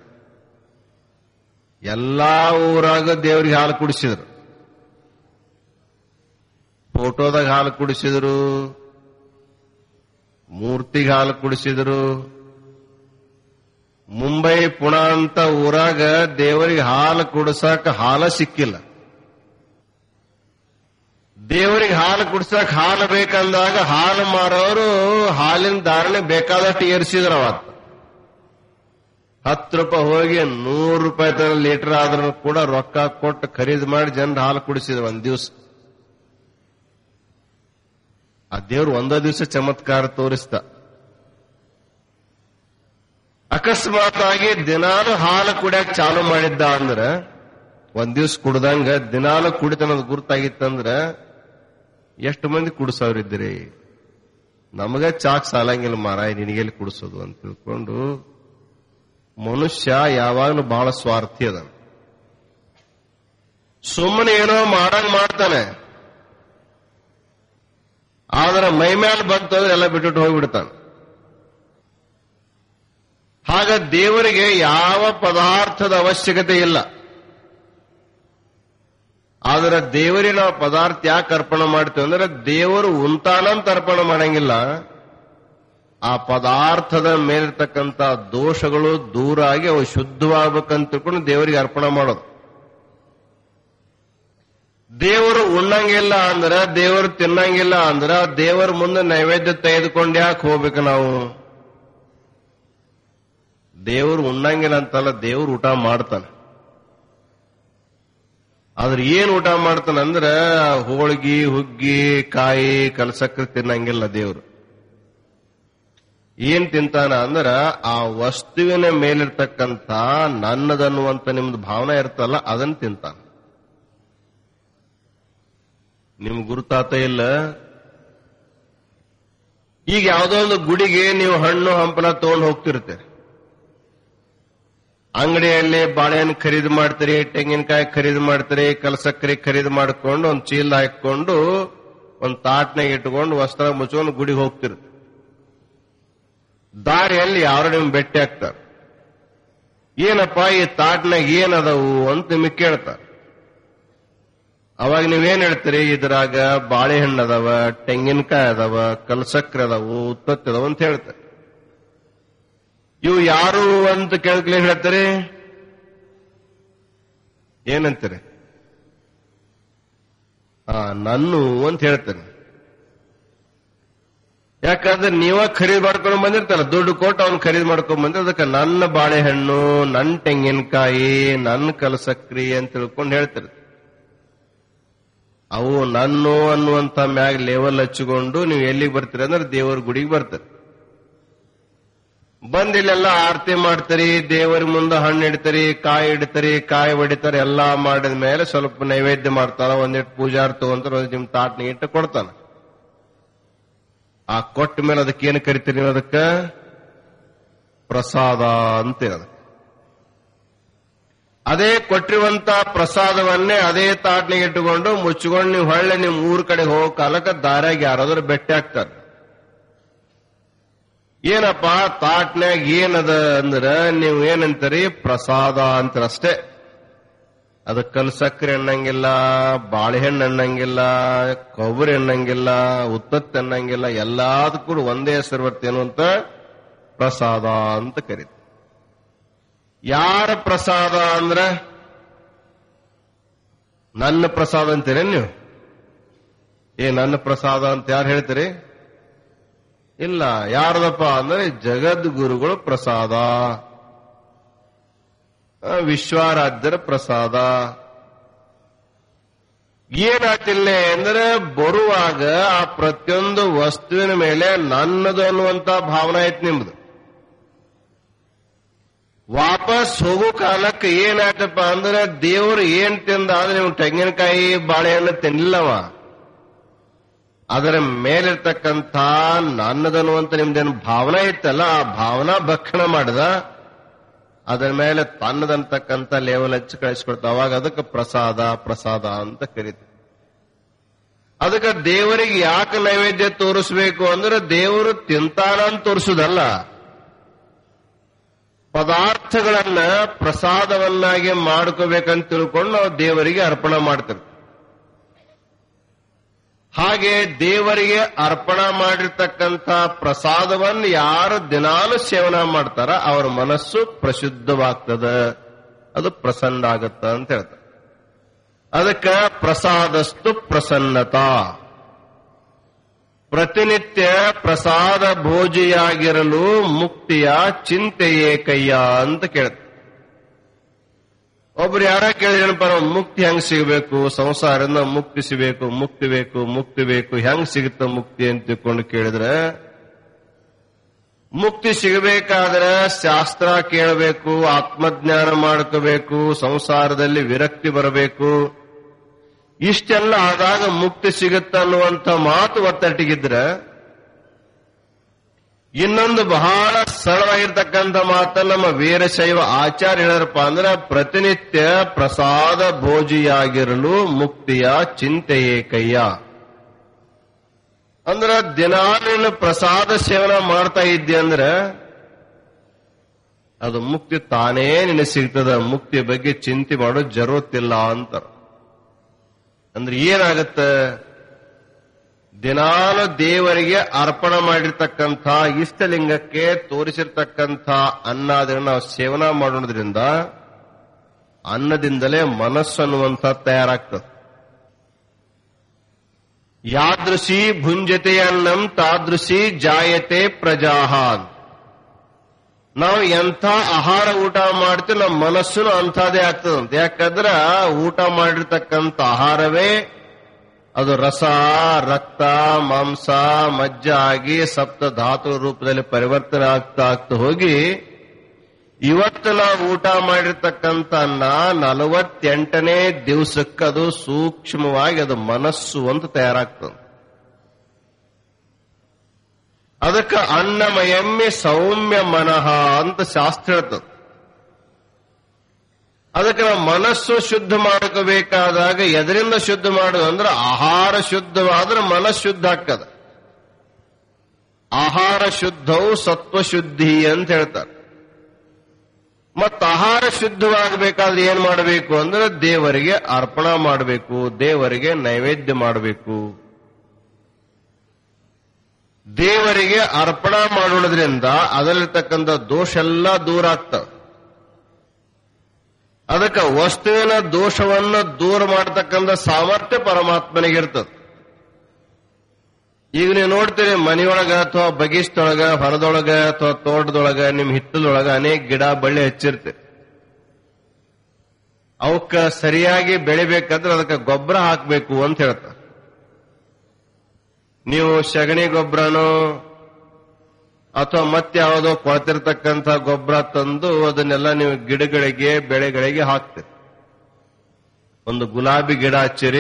ಎಲ್ಲಾ ಊರಾಗ ದೇವ್ರಿಗೆ ಹಾಲು ಕುಡಿಸಿದ್ರು ಫೋಟೋದಾಗ ಹಾಲು ಕುಡಿಸಿದ್ರು ಮೂರ್ತಿಗೆ ಹಾಲು ಕುಡಿಸಿದ್ರು ಮುಂಬೈ ಪುಣ ಅಂತ ಊರಾಗ ದೇವರಿಗೆ ಹಾಲು ಕುಡಿಸಾಕ ಹಾಲ ಸಿಕ್ಕಿಲ್ಲ ದೇವರಿಗೆ ಹಾಲು ಕುಡ್ಸಕ್ ಹಾಲು ಬೇಕಂದಾಗ ಹಾಲು ಮಾರೋರು ಹಾಲಿನ ಧಾರಣೆ ಬೇಕಾದಷ್ಟು ಏರಿಸಿದ್ರು ಅವತ್ತು ಹತ್ತು ರೂಪಾಯಿ ಹೋಗಿ ನೂರು ರೂಪಾಯಿ ತರ ಲೀಟರ್ ಆದ್ರೂ ಕೂಡ ರೊಕ್ಕ ಕೊಟ್ಟು ಖರೀದಿ ಮಾಡಿ ಜನರು ಹಾಲು ಕುಡಿಸಿದ್ರು ಒಂದ್ ದಿವಸ ಆ ದೇವ್ರು ಒಂದ ದಿವಸ ಚಮತ್ಕಾರ ತೋರಿಸ್ತ ಅಕಸ್ಮಾತ್ ಆಗಿ ದಿನಾಲು ಹಾಲು ಕುಡಿಯಕ್ ಚಾಲು ಮಾಡಿದ್ದ ಅಂದ್ರ ಒಂದ್ ದಿವ್ಸ ಕುಡ್ದಂಗ ದಿನಾಲು ಕುಡಿತನದ್ ಗುರ್ತಾಗಿತ್ತಂದ್ರ ಎಷ್ಟು ಮಂದಿ ಕುಡಿಸೋರಿದ್ದೀರಿ ನಮಗ ಚಾಕ್ ಸಾಲಂಗಿಲ್ಲ ಮಾರಾಯ ನಿನಗೆಲ್ಲಿ ಕುಡಿಸೋದು ಅಂತ ತಿಳ್ಕೊಂಡು ಮನುಷ್ಯ ಯಾವಾಗಲೂ ಬಹಳ ಸ್ವಾರ್ಥಿ ಅದ ಸುಮ್ಮನೆ ಏನೋ ಮಾಡಂಗ್ ಮಾಡ್ತಾನೆ ಆದ್ರೆ ಮೈ ಮೇಲೆ ಬಂತಂದ್ರೆ ಎಲ್ಲ ಬಿಟ್ಬಿಟ್ಟು ಹೋಗ್ಬಿಡ್ತಾನೆ ಹಾಗ ದೇವರಿಗೆ ಯಾವ ಪದಾರ್ಥದ ಅವಶ್ಯಕತೆ ಇಲ್ಲ ಆದ್ರೆ ದೇವರಿಗೆ ನಾವು ಪದಾರ್ಥ ಯಾಕೆ ಅರ್ಪಣೆ ಮಾಡ್ತೇವೆ ಅಂದ್ರೆ ದೇವರು ಉಂತಾನಂತ ಅರ್ಪಣೆ ಮಾಡಂಗಿಲ್ಲ ಆ ಪದಾರ್ಥದ ಮೇಲಿರ್ತಕ್ಕಂಥ ದೋಷಗಳು ದೂರ ಆಗಿ ಅವು ಶುದ್ಧವಾಗಬೇಕಂತ ತಿಳ್ಕೊಂಡು ದೇವರಿಗೆ ಅರ್ಪಣೆ ಮಾಡೋದು ದೇವರು ಉಣ್ಣಂಗಿಲ್ಲ ಅಂದ್ರ ದೇವರು ತಿನ್ನಂಗಿಲ್ಲ ಅಂದ್ರ ದೇವರ ಮುಂದೆ ನೈವೇದ್ಯ ತೆಗೆದುಕೊಂಡು ಯಾಕೆ ಹೋಗ್ಬೇಕು ನಾವು ದೇವರು ಉಣ್ಣಂಗಿಲ್ಲ ಅಂತಲ್ಲ ದೇವ್ರು ಊಟ ಮಾಡ್ತಾನೆ ಆದ್ರೆ ಏನ್ ಊಟ ಮಾಡ್ತಾನ ಅಂದ್ರ ಹೋಳ್ಗಿ ಹುಗ್ಗಿ ಕಾಯಿ ಕಲಸಕ್ರೆ ತಿನ್ನಂಗಿಲ್ಲ ದೇವ್ರು ಏನ್ ತಿಂತಾನ ಅಂದ್ರ ಆ ವಸ್ತುವಿನ ಮೇಲಿರ್ತಕ್ಕಂಥ ನನ್ನದನ್ನುವಂತ ನಿಮ್ದು ಭಾವನೆ ಇರ್ತಲ್ಲ ಅದನ್ನ ತಿಂತಾನ ನಿಮ್ ಗುರುತಾತ ಇಲ್ಲ ಈಗ ಯಾವ್ದೋ ಒಂದು ಗುಡಿಗೆ ನೀವು ಹಣ್ಣು ಹಂಪಲ ತಗೊಂಡು ಹೋಗ್ತಿರ್ತೀರಿ ಅಂಗಡಿಯಲ್ಲಿ ಬಾಳೆಹಣ್ಣು ಖರೀದಿ ಮಾಡ್ತೀರಿ ತೆಂಗಿನಕಾಯಿ ಖರೀದಿ ಮಾಡ್ತೀರಿ ಕಲಸಕ್ಕರಿ ಖರೀದಿ ಮಾಡ್ಕೊಂಡು ಒಂದು ಚೀಲ ಹಾಕೊಂಡು ಒಂದು ತಾಟ್ನಾಗ ಇಟ್ಕೊಂಡು ವಸ್ತ್ರ ಮುಚ್ಕೊಂಡು ಗುಡಿಗೆ ಹೋಗ್ತಿರ್ತೀರಿ ದಾರಿಯಲ್ಲಿ ಯಾರು ನಿಮ್ ಭೇಟಿ ಆಗ್ತಾರ ಏನಪ್ಪ ಈ ತಾಟ್ನಾಗ ಏನದವು ಅಂತ ನಿಮಗೆ ಕೇಳ್ತಾರ ಅವಾಗ ನೀವೇನ್ ಹೇಳ್ತೀರಿ ಇದ್ರಾಗ ಬಾಳೆಹಣ್ಣು ಅದಾವ ತೆಂಗಿನಕಾಯಿ ಅದಾವ ಕಲ್ಸಕ್ರೆ ಅದಾವು ಉತ್ಪತ್ತಿ ಅದಾವ ಅಂತ ಹೇಳ್ತಾರೆ ಇವು ಯಾರು ಅಂತ ಕೇಳ್ಕಲೇ ಹೇಳ್ತಾರೆ ಏನಂತಾರೆ ಆ ನನ್ನು ಅಂತ ಹೇಳ್ತಾರೆ ಯಾಕಂದ್ರೆ ನೀವ ಖರೀದಿ ಮಾಡ್ಕೊಂಡು ಬಂದಿರ್ತಾರ ದುಡ್ಡು ಕೊಟ್ಟು ಅವ್ನು ಖರೀದಿ ಮಾಡ್ಕೊಂಡ್ ಬಂದ್ರೆ ಅದಕ್ಕೆ ನನ್ನ ಬಾಳೆಹಣ್ಣು ನನ್ನ ತೆಂಗಿನಕಾಯಿ ನನ್ನ ಕಲಸಕ್ರಿ ಅಂತ ತಿಳ್ಕೊಂಡು ಹೇಳ್ತಿರ್ತಾರೆ ಅವು ನನ್ನು ಅನ್ನುವಂತ ಮ್ಯಾಗ ಲೆವೆಲ್ ಹಚ್ಚಿಕೊಂಡು ನೀವು ಎಲ್ಲಿಗೆ ಬರ್ತೀರಿ ಅಂದ್ರೆ ದೇವರ ಗುಡಿಗೆ ಬರ್ತಾರೆ ಬಂದ್ ಇಲ್ಲೆಲ್ಲ ಆರತಿ ಮಾಡ್ತಾರಿ ದೇವರ ಮುಂದೆ ಹಣ್ಣು ಇಡ್ತಾರಿ ಕಾಯಿ ಇಡ್ತಾರಿ ಕಾಯಿ ಹೊಡಿತಾರೆ ಎಲ್ಲಾ ಮಾಡಿದ ಮೇಲೆ ಸ್ವಲ್ಪ ನೈವೇದ್ಯ ಮಾಡ್ತಾರ ಒಂದಿಟ್ಟು ಪೂಜಾರ್ ತಗೊಂತಾರ ಒಂದ್ ನಿಮ್ ತಾಟ್ನ ಇಟ್ಟು ಕೊಡ್ತಾನ ಆ ಕೊಟ್ಟ ಮೇಲೆ ಅದಕ್ಕೆ ಏನು ಕರಿತೀರಿ ನೀವು ಅದಕ್ಕ ಪ್ರಸಾದ ಅಂತೀರ ಅದಕ್ಕೆ ಅದೇ ಕೊಟ್ಟಿರುವಂತ ಪ್ರಸಾದವನ್ನೇ ಅದೇ ತಾಟ್ನಿಗೆ ಇಟ್ಟುಕೊಂಡು ಮುಚ್ಚಿಕೊಂಡು ನೀವು ಹೊಳ್ಳೆ ನಿಮ್ ಊರ್ ಕಡೆ ಹೋಗೋ ಕಾಲಕ್ಕೆ ದಾರ್ಯಾಗ ಯಾರಾದ್ರೂ ಬೆಟ್ಟ ಆಗ್ತಾರೆ ಏನಪ್ಪ ತಾಟ್ನ್ಯಾಗ ಏನದ ಅಂದ್ರ ನೀವು ಏನಂತೀರಿ ಪ್ರಸಾದ ಅಂತೀರಷ್ಟೇ ಅದು ಕಲ್ ಸಕ್ಕರೆ ಅನ್ನಂಗಿಲ್ಲ ಬಾಳೆಹಣ್ಣು ಅನ್ನಂಗಿಲ್ಲ ಕೊಬ್ಬರಿ ಅನ್ನಂಗಿಲ್ಲ ಉತ್ತತ್ತು ಅನ್ನಂಗಿಲ್ಲ ಎಲ್ಲದಕ್ಕೂ ಕೂಡ ಒಂದೇ ಹೆಸರು ಬರ್ತೇನು ಅಂತ ಪ್ರಸಾದ ಅಂತ ಕರೀತಾರೆ ಯಾರ ಪ್ರಸಾದ ಅಂದ್ರ ನನ್ನ ಪ್ರಸಾದ ಅಂತೀರ ನೀವು ಏ ನನ್ನ ಪ್ರಸಾದ ಅಂತ ಯಾರು ಹೇಳ್ತೀರಿ ಇಲ್ಲ ಯಾರ್ದಪ್ಪ ಅಂದ್ರೆ ಜಗದ್ಗುರುಗಳು ಪ್ರಸಾದ ಆ, ವಿಶ್ವಾರಾಧ್ಯರ ಪ್ರಸಾದ ಏನಾತಿಲ್ಲ ಅಂದ್ರೆ ಬರುವಾಗ ಆ ಪ್ರತಿಯೊಂದು ವಸ್ತುವಿನ ಮೇಲೆ ನನ್ನದು ಅನ್ನುವಂತ ಭಾವನೆ ಐತಿ ನಿಮ್ದು ವಾಪಸ್ ಹೋಗೋ ಕಾಲಕ್ಕೆ ಏನಾಯ್ತಪ್ಪ ಅಂದ್ರೆ ದೇವ್ರು ಏನ್ ತಿಂದ ಆದ್ರೆ ನೀವು ತೆಂಗಿನಕಾಯಿ ಬಾಳೆಹಣ್ಣು ತಿನ್ಲಿಲ್ಲವ ಅದರ ಮೇಲಿರ್ತಕ್ಕಂಥ ನನ್ನದನ್ನುವಂತ ನಿಮ್ದೇನು ಭಾವನಾ ಇತ್ತಲ್ಲ ಆ ಭಾವನಾ ಭಕ್ಷಣ ಮಾಡಿದ ಅದರ ಮೇಲೆ ತನ್ನದಂತಕ್ಕಂಥ ಲೆವೆಲ್ ಹಚ್ಚಿ ಕಳಿಸ್ಕೊಡ್ತಾ ಅವಾಗ ಅದಕ್ಕೆ ಪ್ರಸಾದ ಪ್ರಸಾದ ಅಂತ ಕರೀತಾರೆ ಅದಕ್ಕೆ ದೇವರಿಗೆ ಯಾಕೆ ನೈವೇದ್ಯ ತೋರಿಸ್ಬೇಕು ಅಂದ್ರೆ ದೇವರು ತಿಂತಾನ ಅಂತ ತೋರಿಸುದಲ್ಲ ಪದಾರ್ಥಗಳನ್ನ ಪ್ರಸಾದವನ್ನಾಗಿ ಮಾಡ್ಕೋಬೇಕಂತ ತಿಳ್ಕೊಂಡು ನಾವು ದೇವರಿಗೆ ಅರ್ಪಣೆ ಮಾಡ್ತೇವೆ ಹಾಗೆ ದೇವರಿಗೆ ಅರ್ಪಣೆ ಮಾಡಿರ್ತಕ್ಕಂಥ ಪ್ರಸಾದವನ್ನು ಯಾರು ದಿನಾಲು ಸೇವನೆ ಮಾಡ್ತಾರ ಅವರ ಮನಸ್ಸು ಪ್ರಶುದ್ಧವಾಗ್ತದ ಅದು ಪ್ರಸನ್ನ ಆಗತ್ತ ಅಂತ ಹೇಳ್ತಾರೆ ಅದಕ್ಕೆ ಪ್ರಸಾದಸ್ತು ಪ್ರಸನ್ನತಾ ಪ್ರತಿನಿತ್ಯ ಪ್ರಸಾದ ಭೋಜಿಯಾಗಿರಲು ಮುಕ್ತಿಯ ಚಿಂತೆಯೇ ಕಯ್ಯ ಅಂತ ಕೇಳ್ತಾರೆ ಒಬ್ರು ಯಾರ ಕೇಳಿದ್ರಪ್ಪ ನಾವು ಮುಕ್ತಿ ಹೆಂಗ್ ಸಿಗಬೇಕು ಸಂಸಾರದಿಂದ ಮುಕ್ತಿ ಸಿಗಬೇಕು ಮುಕ್ತಿ ಬೇಕು ಮುಕ್ತಿ ಬೇಕು ಹೆಂಗ್ ಸಿಗುತ್ತ ಮುಕ್ತಿ ಅಂತ ತಿಳ್ಕೊಂಡು ಕೇಳಿದ್ರೆ ಮುಕ್ತಿ ಸಿಗಬೇಕಾದ್ರೆ ಶಾಸ್ತ್ರ ಕೇಳಬೇಕು ಆತ್ಮಜ್ಞಾನ ಮಾಡ್ಕೋಬೇಕು ಸಂಸಾರದಲ್ಲಿ ವಿರಕ್ತಿ ಬರಬೇಕು ಇಷ್ಟೆಲ್ಲ ಆದಾಗ ಮುಕ್ತಿ ಸಿಗುತ್ತ ಅನ್ನುವಂಥ ಮಾತು ಒತ್ತಟ್ಟಿಗಿದ್ರೆ ಇನ್ನೊಂದು ಬಹಳ ಸರಳವಾಗಿರ್ತಕ್ಕಂಥ ಮಾತನ್ನ ನಮ್ಮ ವೀರಶೈವ ಆಚಾರ್ಯ ಹೇಳಿದ್ರಪ್ಪ ಅಂದ್ರೆ ಪ್ರತಿನಿತ್ಯ ಪ್ರಸಾದ ಭೋಜಿಯಾಗಿರಲು ಮುಕ್ತಿಯ ಚಿಂತೆಯೇ ಕಯ್ಯ ಅಂದ್ರ ದಿನಾ ನೀನು ಪ್ರಸಾದ ಸೇವನೆ ಮಾಡ್ತಾ ಇದ್ದಿ ಅಂದ್ರೆ ಅದು ಮುಕ್ತಿ ತಾನೇ ನಿನಗೆ ಸಿಗ್ತದ ಮುಕ್ತಿ ಬಗ್ಗೆ ಚಿಂತೆ ಮಾಡೋ ಜರುತ್ತಿಲ್ಲ ಅಂತಾರ ಅಂದ್ರೆ ಏನಾಗತ್ತೆ ದಿನಾಲು ದೇವರಿಗೆ ಅರ್ಪಣೆ ಮಾಡಿರ್ತಕ್ಕಂಥ ಇಷ್ಟಲಿಂಗಕ್ಕೆ ತೋರಿಸಿರ್ತಕ್ಕಂಥ ಅನ್ನಾದಿನ ನಾವು ಸೇವನೆ ಮಾಡೋದ್ರಿಂದ ಅನ್ನದಿಂದಲೇ ಮನಸ್ಸು ಅನ್ನುವಂಥ ತಯಾರಾಗ್ತದೆ ಯಾದೃಶಿ ಭುಂಜತೆ ಅನ್ನಂ ತಾದೃಶಿ ಜಾಯತೆ ಪ್ರಜಾಹ ನಾವು ಎಂಥ ಆಹಾರ ಊಟ ಮಾಡ್ತೀವಿ ನಮ್ಮ ಮನಸ್ಸುನು ಅಂಥದೇ ಆಗ್ತದಂತ ಯಾಕಂದ್ರ ಊಟ ಮಾಡಿರ್ತಕ್ಕಂಥ ಆಹಾರವೇ ಅದು ರಸ ರಕ್ತ ಮಾಂಸ ಮಜ್ಜ ಆಗಿ ಸಪ್ತ ಧಾತು ರೂಪದಲ್ಲಿ ಪರಿವರ್ತನೆ ಆಗ್ತಾ ಆಗ್ತಾ ಹೋಗಿ ಇವತ್ತು ನಾವು ಊಟ ಮಾಡಿರ್ತಕ್ಕಂಥ ಅನ್ನ ನಲವತ್ತೆಂಟನೇ ದಿವಸಕ್ಕೆ ಅದು ಸೂಕ್ಷ್ಮವಾಗಿ ಅದು ಮನಸ್ಸು ಅಂತ ತಯಾರಾಗ್ತದೆ ಅದಕ್ಕೆ ಅನ್ನಮಯಮ್ಮೆ ಸೌಮ್ಯ ಮನಃ ಅಂತ ಶಾಸ್ತ್ರ ಹೇಳ್ತದೆ ಅದಕ್ಕೆ ನಾವು ಮನಸ್ಸು ಶುದ್ಧ ಮಾಡ್ಕೋಬೇಕಾದಾಗ ಎದರಿಂದ ಶುದ್ಧ ಮಾಡೋದು ಅಂದ್ರೆ ಆಹಾರ ಶುದ್ಧವಾದ್ರೆ ಮನಸ್ಸು ಶುದ್ಧ ಆಗ್ತದ ಆಹಾರ ಶುದ್ಧವು ಸತ್ವಶುದ್ಧಿ ಅಂತ ಹೇಳ್ತಾರೆ ಮತ್ತ ಆಹಾರ ಶುದ್ಧವಾಗಬೇಕಾದ್ರೆ ಏನ್ ಮಾಡಬೇಕು ಅಂದ್ರೆ ದೇವರಿಗೆ ಅರ್ಪಣಾ ಮಾಡಬೇಕು ದೇವರಿಗೆ ನೈವೇದ್ಯ ಮಾಡಬೇಕು ದೇವರಿಗೆ ಅರ್ಪಣಾ ಮಾಡೋದ್ರಿಂದ ಅದರಲ್ಲಿರ್ತಕ್ಕಂಥ ದೋಷ ಎಲ್ಲ ದೂರ ಆಗ್ತವೆ ಅದಕ್ಕೆ ವಸ್ತುವಿನ ದೋಷವನ್ನು ದೂರ ಮಾಡತಕ್ಕಂಥ ಸಾಮರ್ಥ್ಯ ಪರಮಾತ್ಮನಿಗಿರ್ತದೆ ಈಗ ನೀವು ನೋಡ್ತೀರಿ ಮನೆಯೊಳಗ ಅಥವಾ ಬಗೀಚ್ದೊಳಗ ಹೊರದೊಳಗ ಅಥವಾ ತೋಟದೊಳಗ ನಿಮ್ ಹಿತ್ತಲೊಳಗ ಅನೇಕ ಗಿಡ ಬಳ್ಳಿ ಹಚ್ಚಿರ್ತೀರಿ ಅವಕ್ಕ ಸರಿಯಾಗಿ ಬೆಳಿಬೇಕಂದ್ರೆ ಅದಕ್ಕೆ ಗೊಬ್ಬರ ಹಾಕಬೇಕು ಅಂತ ಹೇಳ್ತಾರೆ ನೀವು ಸಗಣಿ ಗೊಬ್ಬರನೋ ಅಥವಾ ಮತ್ತೆ ಯಾವುದೋ ಕೊಳ್ತಿರ್ತಕ್ಕಂಥ ಗೊಬ್ಬರ ತಂದು ಅದನ್ನೆಲ್ಲ ನೀವು ಗಿಡಗಳಿಗೆ ಬೆಳೆಗಳಿಗೆ ಹಾಕ್ತೀರಿ ಒಂದು ಗುಲಾಬಿ ಗಿಡ ಹಚ್ಚಿರಿ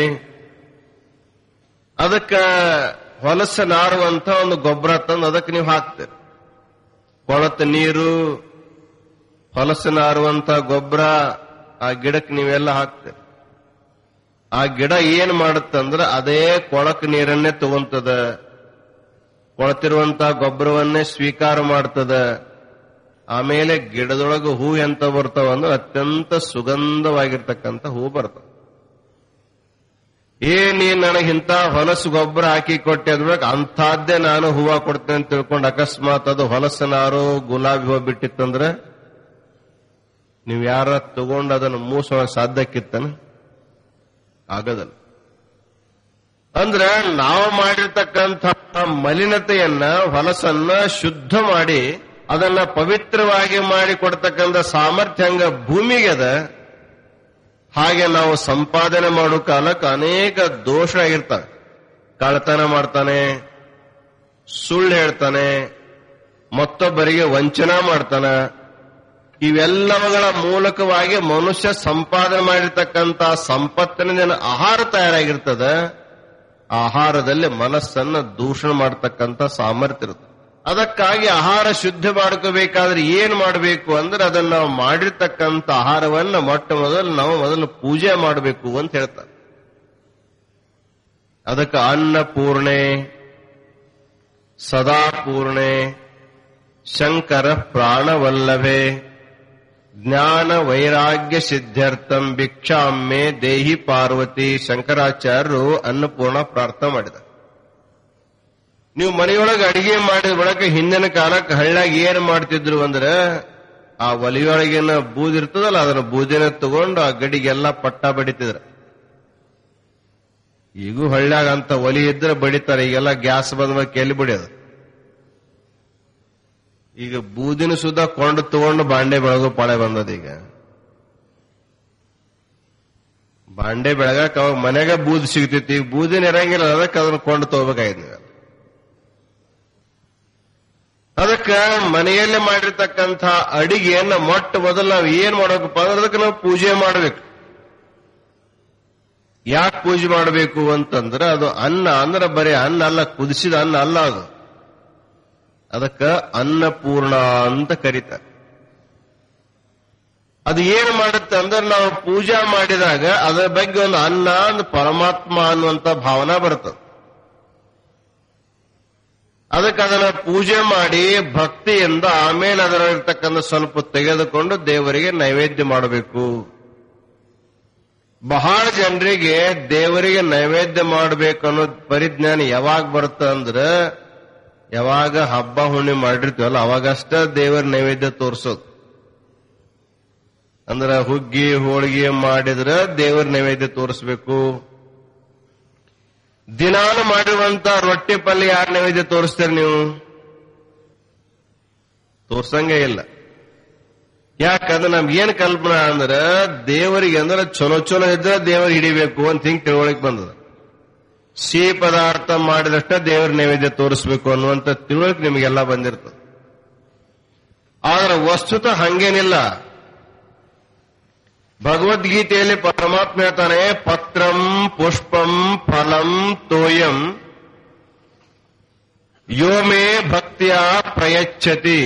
ಅದಕ್ಕ ಹೊಲಸ ನಾರುವಂತ ಒಂದು ಗೊಬ್ಬರ ತಂದು ಅದಕ್ಕೆ ನೀವು ಹಾಕ್ತೀರಿ ಕೊಳತ ನೀರು ಹೊಲಸ ನಾರುವಂತ ಗೊಬ್ಬರ ಆ ಗಿಡಕ್ಕೆ ನೀವೆಲ್ಲ ಹಾಕ್ತೀರಿ ಆ ಗಿಡ ಏನ್ ಮಾಡುತ್ತಂದ್ರೆ ಅದೇ ಕೊಳಕ ನೀರನ್ನೇ ತಗೊಂತದ ಕೊಳತಿರುವಂತ ಗೊಬ್ಬರವನ್ನೇ ಸ್ವೀಕಾರ ಮಾಡ್ತದ ಆಮೇಲೆ ಗಿಡದೊಳಗೆ ಹೂ ಎಂತ ಬರ್ತಾವ ಅಂದ್ರೆ ಅತ್ಯಂತ ಸುಗಂಧವಾಗಿರ್ತಕ್ಕಂಥ ಹೂ ಬರ್ತವೆ ಏ ನೀನ್ ನನಗೆ ಇಂಥ ಹೊಲಸು ಗೊಬ್ಬರ ಹಾಕಿ ಕೊಟ್ಟೆ ಅದ್ರೊಳಗೆ ಅಂಥದ್ದೇ ನಾನು ಹೂವ ಕೊಡ್ತೇನೆ ಅಂತ ತಿಳ್ಕೊಂಡು ಅಕಸ್ಮಾತ್ ಅದು ಹೊಲಸನಾರು ಗುಲಾಬಿ ಹೂವ ಬಿಟ್ಟಿತ್ತಂದ್ರೆ ನೀವು ಯಾರ ತಗೊಂಡು ಅದನ್ನು ಮೂಸೋ ಸಾಧ್ಯಕ್ಕಿತ್ತನ ಆಗದಲ್ಲ ಅಂದ್ರೆ ನಾವು ಮಾಡಿರ್ತಕ್ಕಂಥ ಮಲಿನತೆಯನ್ನ ಹೊಲಸನ್ನ ಶುದ್ಧ ಮಾಡಿ ಅದನ್ನ ಪವಿತ್ರವಾಗಿ ಮಾಡಿ ಕೊಡ್ತಕ್ಕಂಥ ಸಾಮರ್ಥ್ಯ ಹಂಗ ಭೂಮಿಗೆ ಅದ ಹಾಗೆ ನಾವು ಸಂಪಾದನೆ ಮಾಡೋ ಕಾಲಕ್ಕೆ ಅನೇಕ ದೋಷ ಆಗಿರ್ತವೆ ಕಳ್ತನ ಮಾಡ್ತಾನೆ ಸುಳ್ಳು ಹೇಳ್ತಾನೆ ಮತ್ತೊಬ್ಬರಿಗೆ ವಂಚನ ಮಾಡ್ತಾನೆ ಇವೆಲ್ಲವುಗಳ ಮೂಲಕವಾಗಿ ಮನುಷ್ಯ ಸಂಪಾದನೆ ಮಾಡಿರ್ತಕ್ಕಂಥ ಸಂಪತ್ತಿನ ಆಹಾರ ತಯಾರಾಗಿರ್ತದ ಆಹಾರದಲ್ಲಿ ಮನಸ್ಸನ್ನ ದೂಷಣ ಮಾಡತಕ್ಕಂಥ ಸಾಮರ್ಥ್ಯ ಇರುತ್ತೆ ಅದಕ್ಕಾಗಿ ಆಹಾರ ಶುದ್ಧ ಮಾಡ್ಕೋಬೇಕಾದ್ರೆ ಏನ್ ಮಾಡಬೇಕು ಅಂದ್ರೆ ಅದನ್ನ ನಾವು ಮಾಡಿರ್ತಕ್ಕಂಥ ಆಹಾರವನ್ನ ಮೊಟ್ಟ ಮೊದಲು ನಾವು ಮೊದಲು ಪೂಜೆ ಮಾಡಬೇಕು ಅಂತ ಹೇಳ್ತಾರೆ ಅದಕ್ಕೆ ಅನ್ನಪೂರ್ಣೆ ಸದಾಪೂರ್ಣೆ ಶಂಕರ ಪ್ರಾಣವಲ್ಲಭೆ ಜ್ಞಾನ ವೈರಾಗ್ಯ ಸಿದ್ಧಾರ್ಥಂ ಭಿಕ್ಷಾಮ್ಮೆ ದೇಹಿ ಪಾರ್ವತಿ ಶಂಕರಾಚಾರ್ಯರು ಅನ್ನಪೂರ್ಣ ಪ್ರಾರ್ಥನೆ ಮಾಡಿದ ನೀವು ಮನೆಯೊಳಗೆ ಅಡಿಗೆ ಮಾಡಿದ ಬಳಿಕ ಹಿಂದಿನ ಕಾಲಕ್ಕೆ ಹಳ್ಳ್ಯಾಗ ಏನ್ ಮಾಡ್ತಿದ್ರು ಅಂದ್ರೆ ಆ ಒಲಿಯೊಳಗಿನ ಬೂದಿರ್ತದಲ್ಲ ಅದನ್ನ ಬೂದಿನ ತಗೊಂಡು ಆ ಗಡಿಗೆಲ್ಲ ಪಟ್ಟ ಬಡಿತಿದ್ರು ಈಗೂ ಹಳ್ಳ್ಯಾಗ ಅಂತ ಒಲಿ ಇದ್ರೆ ಬಡಿತಾರೆ ಈಗೆಲ್ಲ ಗ್ಯಾಸ್ ಬಂದ ಮೇಲೆ ಎಲ್ಲಿ ಬಡಿಯೋದು ಈಗ ಬೂದಿನ ಸುದ ಕೊಂಡು ತಗೊಂಡು ಬಾಂಡೆ ಬೆಳಗೋ ಪಾಳೆ ಬಂದದ ಈಗ ಬಾಂಡೆ ಬೆಳಗಾಕ ಅವಾಗ ಮನೆಗ ಬೂದಿ ಸಿಗ್ತೈತಿ ಈಗ ಬೂದಿನ ಇರಂಗಿಲ್ಲ ಅದಕ್ಕೆ ಅದನ್ನ ಕೊಂಡು ತಗೋಬೇಕಾಯ್ತು ನೀವು ಅದಕ್ಕ ಮನೆಯಲ್ಲೇ ಮಾಡಿರ್ತಕ್ಕಂಥ ಅಡಿಗೆಯನ್ನ ಮೊಟ್ಟ ಮೊದಲು ನಾವು ಏನ್ ಮಾಡ್ಬೇಕಪ್ಪ ಅಂದ್ರೆ ಅದಕ್ಕೆ ನಾವು ಪೂಜೆ ಮಾಡಬೇಕು ಯಾಕೆ ಪೂಜೆ ಮಾಡಬೇಕು ಅಂತಂದ್ರೆ ಅದು ಅನ್ನ ಅಂದ್ರೆ ಬರೀ ಅನ್ನ ಅಲ್ಲ ಕುದಿಸಿದ ಅನ್ನ ಅಲ್ಲ ಅದು ಅದಕ್ಕ ಅನ್ನಪೂರ್ಣ ಅಂತ ಕರೀತಾರೆ ಅದು ಏನ್ ಮಾಡುತ್ತೆ ಅಂದ್ರೆ ನಾವು ಪೂಜಾ ಮಾಡಿದಾಗ ಅದರ ಬಗ್ಗೆ ಒಂದು ಅನ್ನ ಒಂದು ಪರಮಾತ್ಮ ಅನ್ನುವಂತ ಭಾವನಾ ಬರ್ತದೆ ಅದಕ್ಕೆ ಅದನ್ನ ಪೂಜೆ ಮಾಡಿ ಭಕ್ತಿಯಿಂದ ಆಮೇಲೆ ಅದರಲ್ಲಿರ್ತಕ್ಕಂಥ ಸ್ವಲ್ಪ ತೆಗೆದುಕೊಂಡು ದೇವರಿಗೆ ನೈವೇದ್ಯ ಮಾಡಬೇಕು ಬಹಳ ಜನರಿಗೆ ದೇವರಿಗೆ ನೈವೇದ್ಯ ಮಾಡಬೇಕು ಅನ್ನೋ ಪರಿಜ್ಞಾನ ಯಾವಾಗ ಬರುತ್ತೆ ಅಂದ್ರೆ ಯಾವಾಗ ಹಬ್ಬ ಹುಣ್ಣಿ ಮಾಡಿರ್ತೀವಲ್ಲ ಅವಾಗಷ್ಟ ದೇವರ ನೈವೇದ್ಯ ತೋರಿಸೋದು ಅಂದ್ರ ಹುಗ್ಗಿ ಹೋಳಿಗೆ ಮಾಡಿದ್ರ ದೇವರ ನೈವೇದ್ಯ ತೋರಿಸ್ಬೇಕು ದಿನಾನು ಮಾಡಿರುವಂತ ರೊಟ್ಟಿ ಪಲ್ಯ ಯಾರ ನೈವೇದ್ಯ ತೋರಿಸ್ತೀರಿ ನೀವು ತೋರ್ಸಂಗೇ ಇಲ್ಲ ಯಾಕಂದ್ರೆ ನಮ್ಗೆ ಏನ್ ಕಲ್ಪನಾ ಅಂದ್ರೆ ದೇವರಿಗೆ ಅಂದ್ರೆ ಚಲೋ ಚಲೋ ಇದ್ರೆ ದೇವರು ಹಿಡಿಬೇಕು ಅಂತ ಹಿಂಗ್ ತಿಳುವಳಿಕೆ ಬಂದದ ಸಿಹಿ ಪದಾರ್ಥ ಮಾಡಿದಷ್ಟ ದೇವರ ನೈವೇದ್ಯ ತೋರಿಸ್ಬೇಕು ಅನ್ನುವಂತ ತಿಳುವಳಿಕೆ ನಿಮಗೆಲ್ಲ ಬಂದಿರ್ತದೆ ಆದ್ರೆ ವಸ್ತುತ ಹಂಗೇನಿಲ್ಲ ಭಗವದ್ಗೀತೆಯಲ್ಲಿ ಪರಮಾತ್ಮ ಹೇಳ್ತಾನೆ ಪತ್ರಂ ಪುಷ್ಪಂ ಫಲಂ ತೋಯಂ ಯೋ ಮೇ ಭಕ್ತಿಯ ಪ್ರಯಚ್ಛತಿ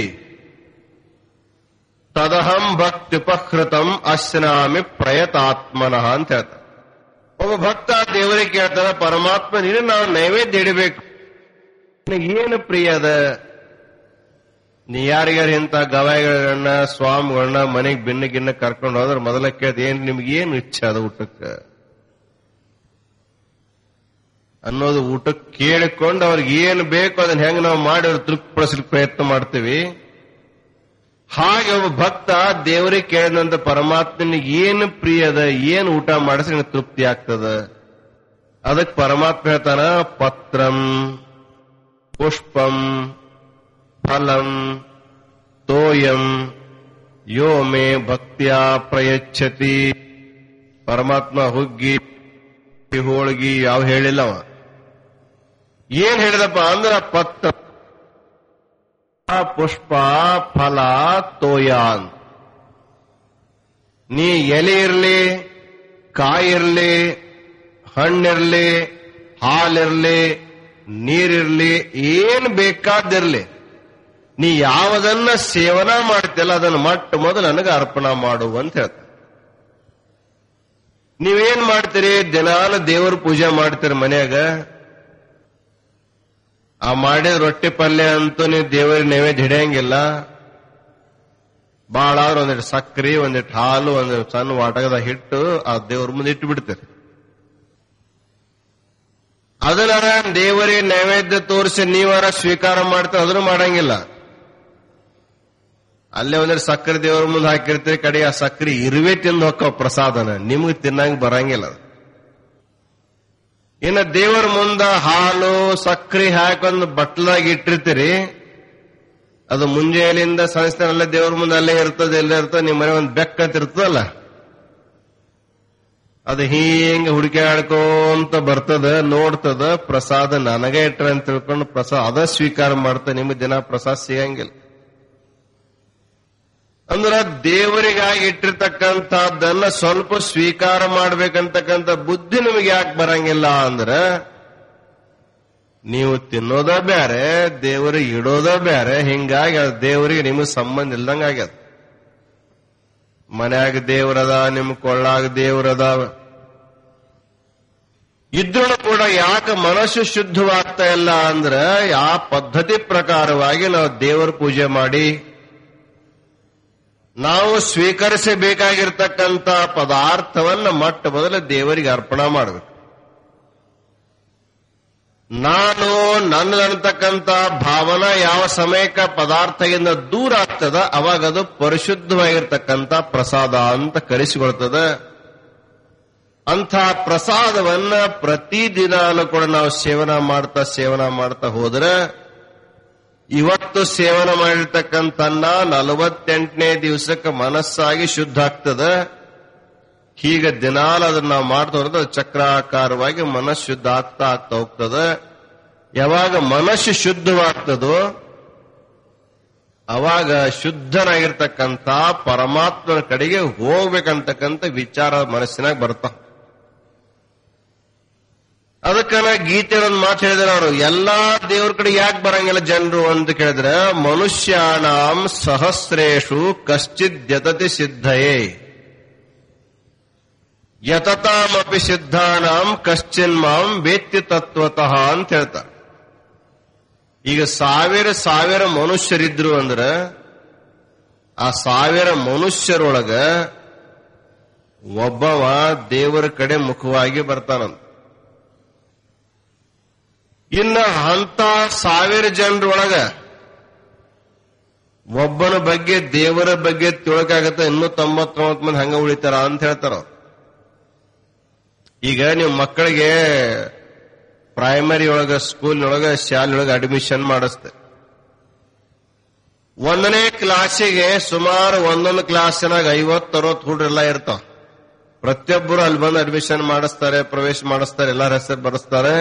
ತದಹಂ ಭಕ್ತಿಪಹೃತಂ ಅಶ್ನಾಮಿ ಪ್ರಯತಾತ್ಮನಃ ಅಂತ ಹೇಳ್ತಾರೆ ಒಬ್ಬ ಭಕ್ತ ದೇವರಿಗೆ ಕೇಳ್ತಾನೆ ಪರಮಾತ್ಮ ನೀನು ನಾವು ನೈವೇದ್ಯ ಇಡಬೇಕು ಏನು ಪ್ರಿಯ ಅದ ನೀ ಯಾರಿಗಾರ ಇಂಥ ಗವಾಯಿಗಳನ್ನ ಸ್ವಾಮಿಗಳನ್ನ ಮನೆಗೆ ಬಿನ್ನ ಗಿನ್ನ ಕರ್ಕೊಂಡು ಹೋದ್ರೆ ಮೊದಲ ಕೇಳ್ದ ಏನ್ ನಿಮ್ಗೆ ಏನು ಇಚ್ಛೆ ಅದ ಊಟಕ್ಕೆ ಅನ್ನೋದು ಊಟಕ್ಕೆ ಕೇಳಿಕೊಂಡು ಅವ್ರಿಗೆ ಏನು ಬೇಕು ಅದನ್ನ ಹೆಂಗ್ ನಾವು ಮಾಡಿ ಅವ್ರು ತೃಪ್ತಿಪಡಿಸ್ಲಿಕ್ಕೆ ಪ್ರಯತ್ನ ಮಾಡ್ತೀವಿ ಹಾಗೆ ಒಬ್ಬ ಭಕ್ತ ದೇವರಿಗೆ ಕೇಳಿದಂತ ಪರಮಾತ್ಮನಿಗೆ ಏನು ಪ್ರಿಯದ ಏನು ಊಟ ಮಾಡಿಸಿ ನಿನಗೆ ತೃಪ್ತಿ ಆಗ್ತದ ಅದಕ್ಕೆ ಪರಮಾತ್ಮ ಹೇಳ್ತಾನ ಪತ್ರಂ ಪುಷ್ಪಂ ಫಲಂ ತೋಯಂ ಯೋ ಮೇ ಭಕ್ತಿಯ ಪ್ರಯಚ್ಛತಿ ಪರಮಾತ್ಮ ಹುಗ್ಗಿ ಹೋಳ್ಗಿ ಯಾವ ಹೇಳಿಲ್ಲವ ಏನ್ ಹೇಳಿದಪ್ಪ ಅಂದ್ರ ಪತ್ತ ಪುಷ್ಪ ಫಲ ತೋಯಾನ್ ನೀ ಎಲೆ ಇರ್ಲಿ ಕಾಯಿರ್ಲಿ ಹಣ್ಣಿರ್ಲಿ ಹಾಲಿರ್ಲಿ ನೀರಿರ್ಲಿ ಏನ್ ಬೇಕಾದಿರ್ಲಿ ನೀ ಯಾವುದನ್ನ ಸೇವನ ಮಾಡ್ತಿಲ್ಲ ಅದನ್ನ ಮಟ್ಟ ಮೊದಲು ನನಗೆ ಅರ್ಪಣ ಮಾಡು ಅಂತ ಹೇಳ್ತಾರೆ ನೀವೇನ್ ಮಾಡ್ತೀರಿ ದಿನಾಲ ದೇವ್ರ ಪೂಜೆ ಮಾಡ್ತೀರಿ ಮನ್ಯಾಗ ಆ ಮಾಡಿದ ರೊಟ್ಟಿ ಪಲ್ಯ ಅಂತೂ ನೀವು ದೇವರ ನೈವೇದ್ಯ ಹಿಡಿಯಂಗಿಲ್ಲ ಬಾಳ ಆದ್ರೆ ಒಂದಿಟ್ಟು ಸಕ್ರಿ ಒಂದಿಟ್ಟು ಹಾಲು ಒಂದಿಟ್ಟು ಸಣ್ಣ ವಾಟಕದ ಹಿಟ್ಟು ಆ ದೇವ್ರ ಮುಂದೆ ಇಟ್ಟು ಬಿಡ್ತೀರಿ ಅದನ್ನ ದೇವರಿಗೆ ನೈವೇದ್ಯ ತೋರಿಸಿ ನೀವಾರ ಸ್ವೀಕಾರ ಮಾಡ್ತೀರ ಅದನ್ನು ಮಾಡಂಗಿಲ್ಲ ಅಲ್ಲೇ ಒಂದಿಟ್ಟು ಸಕ್ಕರೆ ದೇವರ ಮುಂದೆ ಹಾಕಿರ್ತೀರಿ ಕಡೆ ಆ ಸಕ್ಕರೆ ಇರುವೆ ತಿಂದು ಹೋಕ್ಕವ ಪ್ರಸಾದನ ನಿಮ್ಗೆ ತಿನ್ನಂಗ್ ಬರಂಗಿಲ್ಲ ಅದು. ಇನ್ನು ದೇವರ ಮುಂದ ಹಾಲು ಸಕ್ಕರೆ ಹಾಕೊಂದು ಬಟ್ಲಾಗಿ ಇಟ್ಟಿರ್ತೀರಿ ಅದು ಮುಂಜಾನೆಯಿಂದ ಸಂಸ್ಥೆನಲ್ಲೇ ದೇವ್ರ ಮುಂದೆ ಅಲ್ಲೇ ಇರ್ತದೆ ಎಲ್ಲ ಇರ್ತದೆ ನಿಮ್ಮ ಮನೆ ಒಂದು ಬೆಕ್ಕ ಅಂತ ಇರ್ತದಲ್ಲ ಅದು ಹಿಂಗ ಹುಡುಕಾಡ್ಕೊಂತ ಬರ್ತದ ನೋಡ್ತದ ಪ್ರಸಾದ ನನಗೆ ಇಟ್ರ ಅಂತ ತಿಳ್ಕೊಂಡು ಪ್ರಸಾದ ಅದ ಸ್ವೀಕಾರ ಮಾಡ್ತ ನಿಮಗೆ ದಿನ ಪ್ರಸಾದ ಸಿಗಂಗಿಲ್ಲ ಅಂದ್ರ ದೇವರಿಗಾಗಿ ಇಟ್ಟಿರ್ತಕ್ಕಂಥದ್ದನ್ನ ಸ್ವಲ್ಪ ಸ್ವೀಕಾರ ಮಾಡ್ಬೇಕಂತಕ್ಕಂಥ ಬುದ್ಧಿ ನಿಮಗೆ ಯಾಕೆ ಬರಂಗಿಲ್ಲ ಅಂದ್ರ ನೀವು ತಿನ್ನೋದ ಬ್ಯಾರೆ ದೇವರಿಗೆ ಇಡೋದ ಬ್ಯಾರೆ ಹಿಂಗಾಗಿ ಅದು ದೇವರಿಗೆ ನಿಮಗೆ ಸಂಬಂಧ ಇಲ್ದಂಗ ಆಗ್ಯದ ಮನ್ಯಾಗ ದೇವರದ ನಿಮ್ ಕೊಳ್ಳಾಗ ದೇವರದ ಇದ್ರೂ ಕೂಡ ಯಾಕೆ ಮನಸ್ಸು ಶುದ್ಧವಾಗ್ತಾ ಇಲ್ಲ ಅಂದ್ರ ಆ ಪದ್ಧತಿ ಪ್ರಕಾರವಾಗಿ ನಾವು ದೇವರ ಪೂಜೆ ಮಾಡಿ ನಾವು ಸ್ವೀಕರಿಸಬೇಕಾಗಿರ್ತಕ್ಕಂಥ ಪದಾರ್ಥವನ್ನ ಮೊಟ್ಟ ಮೊದಲು ದೇವರಿಗೆ ಅರ್ಪಣೆ ಮಾಡಬೇಕು ನಾನು ನನ್ನದಂತಕ್ಕಂಥ ಭಾವನಾ ಯಾವ ಸಮಯಕ್ಕೆ ಪದಾರ್ಥದಿಂದ ದೂರ ಆಗ್ತದ ಅವಾಗ ಅದು ಪರಿಶುದ್ಧವಾಗಿರ್ತಕ್ಕಂಥ ಪ್ರಸಾದ ಅಂತ ಕರೆಸಿಕೊಳ್ತದ ಅಂಥ ಪ್ರಸಾದವನ್ನ ಪ್ರತಿದಿನಾನು ಕೂಡ ನಾವು ಸೇವನ ಮಾಡ್ತಾ ಸೇವನ ಮಾಡ್ತಾ ಹೋದ್ರೆ ಇವತ್ತು ಸೇವನ ಮಾಡಿರ್ತಕ್ಕಂಥನ್ನ ನಲವತ್ತೆಂಟನೇ ದಿವಸಕ್ಕೆ ಮನಸ್ಸಾಗಿ ಶುದ್ಧ ಆಗ್ತದ ಹೀಗೆ ದಿನಾಲ ಅದನ್ನ ನಾವು ಮಾಡ್ತಾ ಹೋದ್ರೆ ಅದು ಚಕ್ರಾಕಾರವಾಗಿ ಮನಸ್ಸು ಶುದ್ಧ ಆಗ್ತಾ ಆಗ್ತಾ ಹೋಗ್ತದ ಯಾವಾಗ ಮನಸ್ಸು ಶುದ್ಧವಾಗ್ತದೋ ಅವಾಗ ಶುದ್ಧನಾಗಿರ್ತಕ್ಕಂಥ ಪರಮಾತ್ಮನ ಕಡೆಗೆ ಹೋಗ್ಬೇಕಂತಕ್ಕಂಥ ವಿಚಾರ ಮನಸ್ಸಿನಾಗ ಬರ್ತಾವ ಅದಕ್ಕ ನಾ ಗೀತೆ ಒಂದು ಮಾತು ಹೇಳಿದ್ರೆ ಅವರು ಎಲ್ಲಾ ದೇವ್ರ ಕಡೆ ಯಾಕೆ ಬರಂಗಿಲ್ಲ ಜನರು ಅಂತ ಕೇಳಿದ್ರೆ ಮನುಷ್ಯಾಣಾಂ ಸಹಸ್ರೇಶು ಕಶ್ಚಿತ್ ಯತತಿ ಸಿದ್ಧಯೇ ಯತತಾಮಪಿ ಸಿದ್ಧಾನಾಂ ಕಶ್ಚಿನ್ ಮಾಂ ವೇತ್ತಿ ತತ್ವತಃ ಅಂತ ಹೇಳ್ತಾರೆ ಈಗ ಸಾವಿರ ಸಾವಿರ ಮನುಷ್ಯರಿದ್ರು ಅಂದ್ರ ಆ ಸಾವಿರ ಮನುಷ್ಯರೊಳಗ ಒಬ್ಬವ ದೇವರ ಕಡೆ ಮುಖವಾಗಿ ಬರ್ತಾನಂತ ಇನ್ನ ಅಂತ ಸಾವಿರ ಜನರೊಳಗ ಒಬ್ಬನ ಬಗ್ಗೆ ದೇವರ ಬಗ್ಗೆ ತಿಳಕಾಗತ್ತ ಇನ್ನೂ ತೊಂಬತ್ತೊಂಬತ್ತು ಮಂದಿ ಹಂಗ ಉಳಿತಾರ ಅಂತ ಹೇಳ್ತಾರ ಅವ್ರು. ಈಗ ನೀವು ಮಕ್ಕಳಿಗೆ ಪ್ರೈಮರಿ ಒಳಗ ಸ್ಕೂಲ್ನೊಳಗ ಶಾಲೆಯೊಳಗ ಅಡ್ಮಿಷನ್ ಮಾಡಿಸ್ತೆ ಒಂದನೇ ಕ್ಲಾಸಿಗೆ ಸುಮಾರು ಒಂದೊಂದು ಕ್ಲಾಸಿನಾಗ ಐವತ್ತು ಅರವತ್ತು ಹುಡುಗರೆಲ್ಲ ಇರ್ತಾವ ಪ್ರತಿಯೊಬ್ಬರು ಅಲ್ಲಿ ಬಂದು ಅಡ್ಮಿಷನ್ ಮಾಡಿಸ್ತಾರೆ ಪ್ರವೇಶ ಮಾಡಿಸ್ತಾರೆ ಎಲ್ಲರ ಹೆಸರು ಬರೆಸ್ತಾರೆ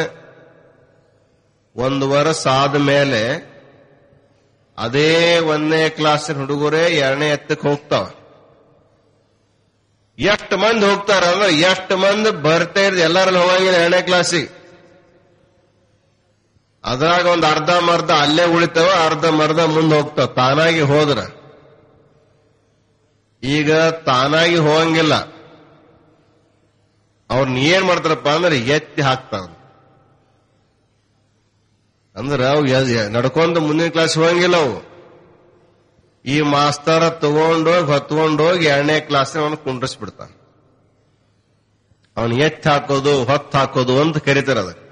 ಒಂದು ವರ್ಷ ಆದ್ಮೇಲೆ ಅದೇ ಒಂದನೇ ಕ್ಲಾಸಿನ ಹುಡುಗರೇ ಎರಡನೇ ಎತ್ತಕ್ಕೆ ಹೋಗ್ತಾವ ಎಷ್ಟು ಮಂದಿ ಹೋಗ್ತಾರ ಅಂದ್ರೆ ಎಷ್ಟು ಮಂದಿ ಬರ್ತಾ ಇರ್ದು ಎಲ್ಲರಲ್ಲಿ ಹೋಗಂಗಿಲ್ಲ ಎರಡನೇ ಕ್ಲಾಸಿಗೆ ಅದ್ರಾಗ ಒಂದು ಅರ್ಧ ಮರ್ಧ ಅಲ್ಲೇ ಉಳಿತಾವ ಅರ್ಧ ಮರ್ಧ ಮುಂದೆ ಹೋಗ್ತಾವ ತಾನಾಗಿ ಹೋದ್ರ ಈಗ ತಾನಾಗಿ ಹೋಗಂಗಿಲ್ಲ ಅವ್ರನ್ನ ಏನ್ ಮಾಡ್ತಾರಪ್ಪ ಅಂದ್ರೆ ಎತ್ತಿ ಹಾಕ್ತಾವ ಅಂದ್ರೆ ಅವು ಯ- ನಡ್ಕೊಂತ ಮುಂದಿನ ಕ್ಲಾಸ್ ಹೋಗಂಗಿಲ್ಲ ಅವು ಈ ಮಾಸ್ತರ ತಗೊಂಡೋಗಿ ಹೊತ್ಕೊಂಡೋಗಿ ಎರಡನೇ ಕ್ಲಾಸ್ ಅವನು ಕುಂಡ್ರಿಸ್ಬಿಡ್ತಾನ ಅವನ್ ಎತ್ತಿ ಹಾಕೋದು ಹೊತ್ತು ಹಾಕೋದು ಅಂತ ಕರೀತಾರ ಅದಕ್ಕೆ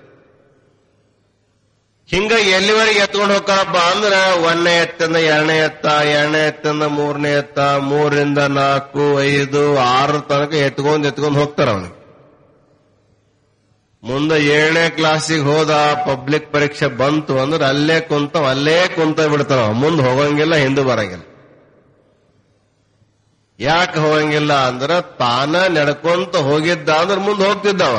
ಹಿಂಗ ಎಲ್ಲಿವರೆಗೆ ಎತ್ಕೊಂಡು ಹೋಗ್ತಾರಪ್ಪ ಅಂದ್ರ ಒಂದನೇ ಎತ್ತಿಂದ ಎರಡನೇ ಎತ್ತ ಎರಡನೇ ಎತ್ತಿಂದ ಮೂರನೇ ಎತ್ತ ಮೂರರಿಂದ ನಾಲ್ಕು ಐದು ಆರು ತನಕ ಎತ್ಕೊಂಡ್ ಎತ್ಕೊಂಡ್ ಹೋಗ್ತಾರ ಅವನಿಗೆ ಮುಂದೆ ಏಳನೇ ಕ್ಲಾಸಿಗೆ ಹೋದ ಪಬ್ಲಿಕ್ ಪರೀಕ್ಷೆ ಬಂತು ಅಂದ್ರೆ ಅಲ್ಲೇ ಕುಂತ ಅಲ್ಲೇ ಕುಂತ ಬಿಡ್ತಾನ ಮುಂದೆ ಹೋಗಂಗಿಲ್ಲ ಹಿಂದೆ ಬರಂಗಿಲ್ಲ ಯಾಕೆ ಹೋಗಂಗಿಲ್ಲ ಅಂದ್ರ ತಾನ ನಡ್ಕೊಂತ ಹೋಗಿದ್ದ ಅಂದ್ರೆ ಮುಂದೆ ಹೋಗ್ತಿದ್ದವ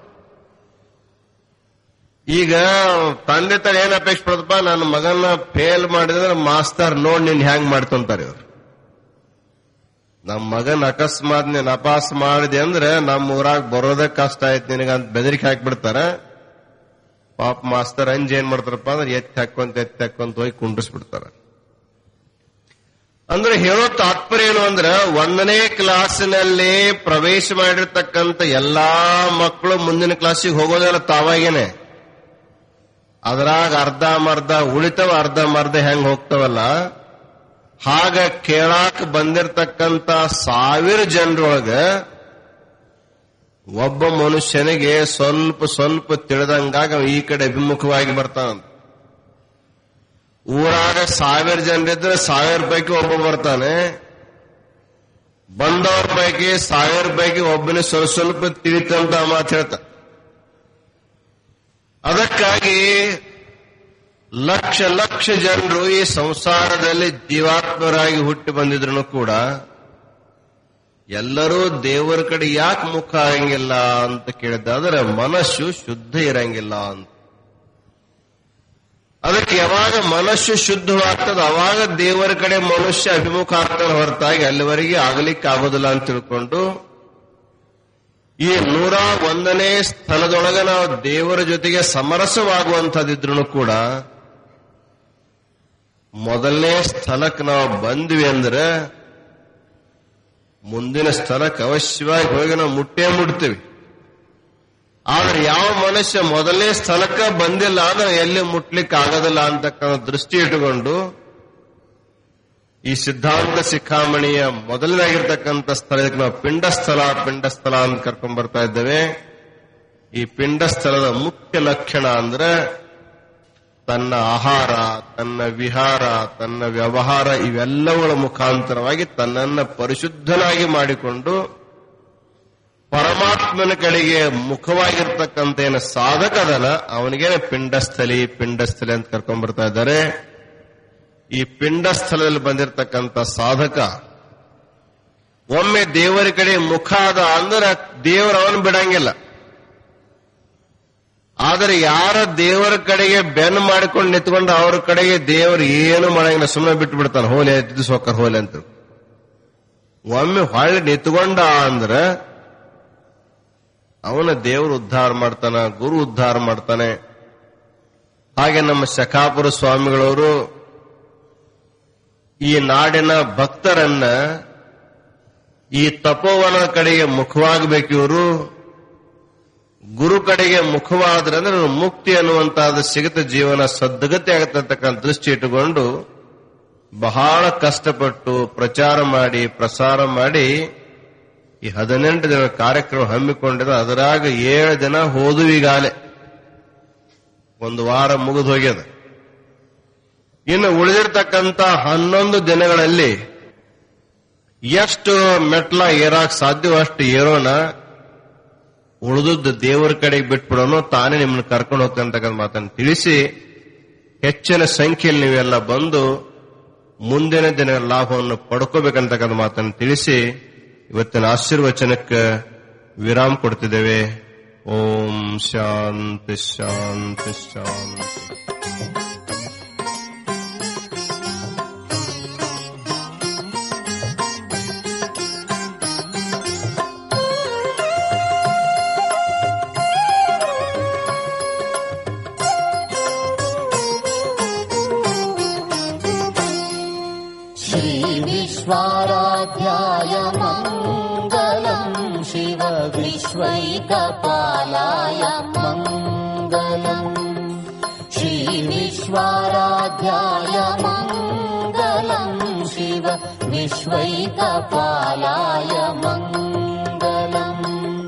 ಈಗ ತಂದೆ ತರ ಏನ್ ಅಪೇಕ್ಷೆ ಪಡ್ತಪ್ಪ ನನ್ನ ಮಗನ ಫೇಲ್ ಮಾಡಿದ್ರೆ ಮಾಸ್ತರ್ ನೋಡ್ ನೀನ್ ಹ್ಯಾಂಗ್ ಮಾಡ್ತಂತಾರೆ ಇವ್ರು ನಮ್ಮ ಮಗನ್ ಅಕಸ್ಮಾತ್ ನೀನ್ ಅಪಾಸ್ ಮಾಡಿದೆ ಅಂದ್ರೆ ನಮ್ಮ ಊರಾಗ ಬರೋದೇ ಕಷ್ಟ ಆಯ್ತು ನಿನಗಂತ ಬೆದರಿಕೆ ಹಾಕ್ಬಿಡ್ತಾರ ಪಾಪ ಮಾಸ್ತರ್ ಅಂಜ್ ಏನ್ ಮಾಡ್ತಾರಪ್ಪ ಅಂದ್ರೆ ಎತ್ತಿ ಹಾಕೊಂತ ಎತ್ತಿ ಹಾಕೊಂತ ಹೋಗಿ ಕುಂಡ್ರಿಸ್ಬಿಡ್ತಾರ ಅಂದ್ರೆ ಹೇಳೋ ತಾತ್ಪರ್ಯ ಏನು ಅಂದ್ರೆ ಒಂದನೇ ಕ್ಲಾಸಿನಲ್ಲಿ ಪ್ರವೇಶ ಮಾಡಿರ್ತಕ್ಕಂಥ ಎಲ್ಲಾ ಮಕ್ಕಳು ಮುಂದಿನ ಕ್ಲಾಸಿಗೆ ಹೋಗೋದಲ್ಲ ತಾವಾಗೇನೆ ಅದ್ರಾಗ ಅರ್ಧ ಮರ್ಧ ಉಳಿತವ ಅರ್ಧ ಮರ್ಧ ಹೆಂಗ್ ಹೋಗ್ತವಲ್ಲ ಹಾಗ ಕೇಳಾಕ ಬಂದಿರತಕ್ಕಂತ ಸಾವಿರ ಜನರೊಳಗ ಒಬ್ಬ ಮನುಷ್ಯನಿಗೆ ಸ್ವಲ್ಪ ಸ್ವಲ್ಪ ತಿಳಿದಂಗಾಗ ಅವ ಈ ಕಡೆ ಅಭಿಮುಖವಾಗಿ ಬರ್ತಾನಂತ ಊರಾಗ ಸಾವಿರ ಜನರಿದ್ರೆ ಸಾವಿರ ಪೈಕಿ ಒಬ್ಬ ಬರ್ತಾನೆ ಬಂದವ್ರ ಪೈಕಿ ಸಾವಿರ ಪೈಕಿ ಒಬ್ಬನೇ ಸ್ವಲ್ಪ ಸ್ವಲ್ಪ ತಿಳಿತಂತ ಮಾತು ಹೇಳ್ತ ಅದಕ್ಕಾಗಿ ಲಕ್ಷ ಲಕ್ಷ ಜನರು ಈ ಸಂಸಾರದಲ್ಲಿ ಜೀವಾತ್ಮರಾಗಿ ಹುಟ್ಟಿ ಬಂದಿದ್ರು ಕೂಡ ಎಲ್ಲರೂ ದೇವರ ಕಡೆ ಯಾಕೆ ಮುಖ ಆಗಂಗಿಲ್ಲ ಅಂತ ಕೇಳಿದ್ದಾದ್ರೆ ಮನಸ್ಸು ಶುದ್ಧ ಇರಂಗಿಲ್ಲ ಅಂತ ಅದಕ್ಕೆ ಯಾವಾಗ ಮನಸ್ಸು ಶುದ್ಧವಾಗ್ತದ ಅವಾಗ ದೇವರ ಕಡೆ ಮನುಷ್ಯ ಅಭಿಮುಖ ಆಗ್ತಾನೆ ಹೊರತಾಗಿ ಅಲ್ಲಿವರೆಗೆ ಆಗಲಿಕ್ಕೆ ಆಗೋದಿಲ್ಲ ಅಂತ ತಿಳ್ಕೊಂಡು ಈ ನೂರ ಒಂದನೇ ಸ್ಥಳದೊಳಗ ನಾವು ದೇವರ ಜೊತೆಗೆ ಸಮರಸವಾಗುವಂಥದ್ದಿದ್ರು ಕೂಡ ಮೊದಲನೇ ಸ್ಥಳಕ್ಕೆ ನಾವು ಬಂದ್ವಿ ಅಂದ್ರೆ ಮುಂದಿನ ಸ್ಥಳಕ್ಕೆ ಅವಶ್ಯವಾಗಿ ಹೋಗಿ ನಾವು ಮುಟ್ಟೇ ಮುಟ್ತೀವಿ ಆದ್ರೆ ಯಾವ ಮನುಷ್ಯ ಮೊದಲನೇ ಸ್ಥಳಕ್ಕೆ ಬಂದಿಲ್ಲ ಅಂದ್ರೆ ಎಲ್ಲಿ ಮುಟ್ಲಿಕ್ಕೆ ಆಗೋದಿಲ್ಲ ಅಂತಕ್ಕಂಥ ದೃಷ್ಟಿ ಇಟ್ಟುಕೊಂಡು ಈ ಸಿದ್ಧಾಂತ ಶಿಖಾಮಣಿಯ ಮೊದಲನೇಗಿರ್ತಕ್ಕಂಥ ಸ್ಥಳಕ್ಕೆ ನಾವು ಪಿಂಡಸ್ಥಳ ಪಿಂಡಸ್ಥಳ ಅಂತ ಕರ್ಕೊಂಡ್ ಬರ್ತಾ ಇದ್ದೇವೆ ಈ ಪಿಂಡಸ್ಥಳದ ಮುಖ್ಯ ಲಕ್ಷಣ ಅಂದ್ರೆ ತನ್ನ ಆಹಾರ ತನ್ನ ವಿಹಾರ ತನ್ನ ವ್ಯವಹಾರ ಇವೆಲ್ಲವುಗಳ ಮುಖಾಂತರವಾಗಿ ತನ್ನನ್ನ ಪರಿಶುದ್ಧನಾಗಿ ಮಾಡಿಕೊಂಡು ಪರಮಾತ್ಮನ ಕಡೆಗೆ ಮುಖವಾಗಿರ್ತಕ್ಕಂಥ ಏನು ಸಾಧಕ ಅದಲ್ಲ ಅವನಿಗೇನೆ ಪಿಂಡಸ್ಥಲಿ ಪಿಂಡಸ್ಥಲಿ ಅಂತ ಕರ್ಕೊಂಡ್ ಬರ್ತಾ ಇದ್ದಾರೆ ಈ ಪಿಂಡಸ್ಥಳದಲ್ಲಿ ಬಂದಿರತಕ್ಕಂಥ ಸಾಧಕ ಒಮ್ಮೆ ದೇವರ ಕಡೆ ಮುಖ ಅದ ಅಂದ್ರೆ ದೇವರು ಅವನು ಬಿಡಂಗಿಲ್ಲ ಆದರೆ ಯಾರ ದೇವರ ಕಡೆಗೆ ಬೆನ್ನು ಮಾಡಿಕೊಂಡು ನಿಂತ್ಕೊಂಡು ಅವ್ರ ಕಡೆಗೆ ದೇವರು ಏನು ಮಾಡಂಗಿಲ್ಲ ಸುಮ್ಮನೆ ಬಿಟ್ಟು ಬಿಡ್ತಾನೆ ಹೋಲೆ ಎದ್ದು ಸೊಕ್ಕರ್ ಹೋಲೆ ಅಂತ ಒಮ್ಮೆ ಹೊಳ್ಳಿ ನಿಂತ್ಕೊಂಡ ಅಂದ್ರ ಅವನ ದೇವರು ಉದ್ಧಾರ ಮಾಡ್ತಾನ ಗುರು ಉದ್ಧಾರ ಮಾಡ್ತಾನೆ ಹಾಗೆ ನಮ್ಮ ಶಕಾಪುರ ಸ್ವಾಮಿಗಳವರು ಈ ನಾಡಿನ ಭಕ್ತರನ್ನ ಈ ತಪೋವನ ಕಡೆಗೆ ಮುಖವಾಗಬೇಕು ಇವರು ಗುರು ಕಡೆಗೆ ಮುಖವಾದ್ರೆ ಅಂದ್ರೆ ಮುಕ್ತಿ ಅನ್ನುವಂತಹದ್ದು ಸಿಗುತ್ತೆ ಜೀವನ ಸದ್ಗತಿ ಆಗತ್ತೆ ಅಂತಕ್ಕಂಥ ದೃಷ್ಟಿ ಇಟ್ಟುಕೊಂಡು ಬಹಳ ಕಷ್ಟಪಟ್ಟು ಪ್ರಚಾರ ಮಾಡಿ ಪ್ರಸಾರ ಮಾಡಿ ಈ ಹದಿನೆಂಟು ದಿನ ಕಾರ್ಯಕ್ರಮ ಹಮ್ಮಿಕೊಂಡಿದೆ ಅದರಾಗ ಏಳು ದಿನ ಹೋದುವಿಗಾಲೆ ಒಂದು ವಾರ ಮುಗಿದು ಹೋಗ್ಯದ ಇನ್ನು ಉಳಿದಿರ್ತಕ್ಕಂಥ ಹನ್ನೊಂದು ದಿನಗಳಲ್ಲಿ ಎಷ್ಟು ಮೆಟ್ಲ ಏರಾಕ್ ಸಾಧ್ಯವೋ ಅಷ್ಟು ಏರೋಣ ಉಳಿದದ್ದು ದೇವರ ಕಡೆಗೆ ಬಿಟ್ಬಿಡೋನು ತಾನೇ ನಿಮ್ಮನ್ನ ಕರ್ಕೊಂಡು ಹೋಗ್ತಾನೆ ಅಂತಕ್ಕಂಥ ಮಾತನ್ನು ತಿಳಿಸಿ ಹೆಚ್ಚಿನ ಸಂಖ್ಯೆಯಲ್ಲಿ ನೀವೆಲ್ಲ ಬಂದು ಮುಂದಿನ ದಿನ ಲಾಭವನ್ನು ಪಡ್ಕೋಬೇಕಂತಕ್ಕಂಥ ಮಾತನ್ನು ತಿಳಿಸಿ ಇವತ್ತಿನ ಆಶೀರ್ವಚನಕ್ಕೆ ವಿರಾಮ ಕೊಡ್ತಿದ್ದೇವೆ ಓಂ ಶಾಂತಿ ಶಾಂತಿ ಶಾಂತಿ श्रीविश्वाराध्याय मङ्गलम् शिव विश्वैकपालाय मङ्गलम् श्रीविश्वाराध्याय मङ्गलम् शिव विश्वैकपालाय मङ्गलम्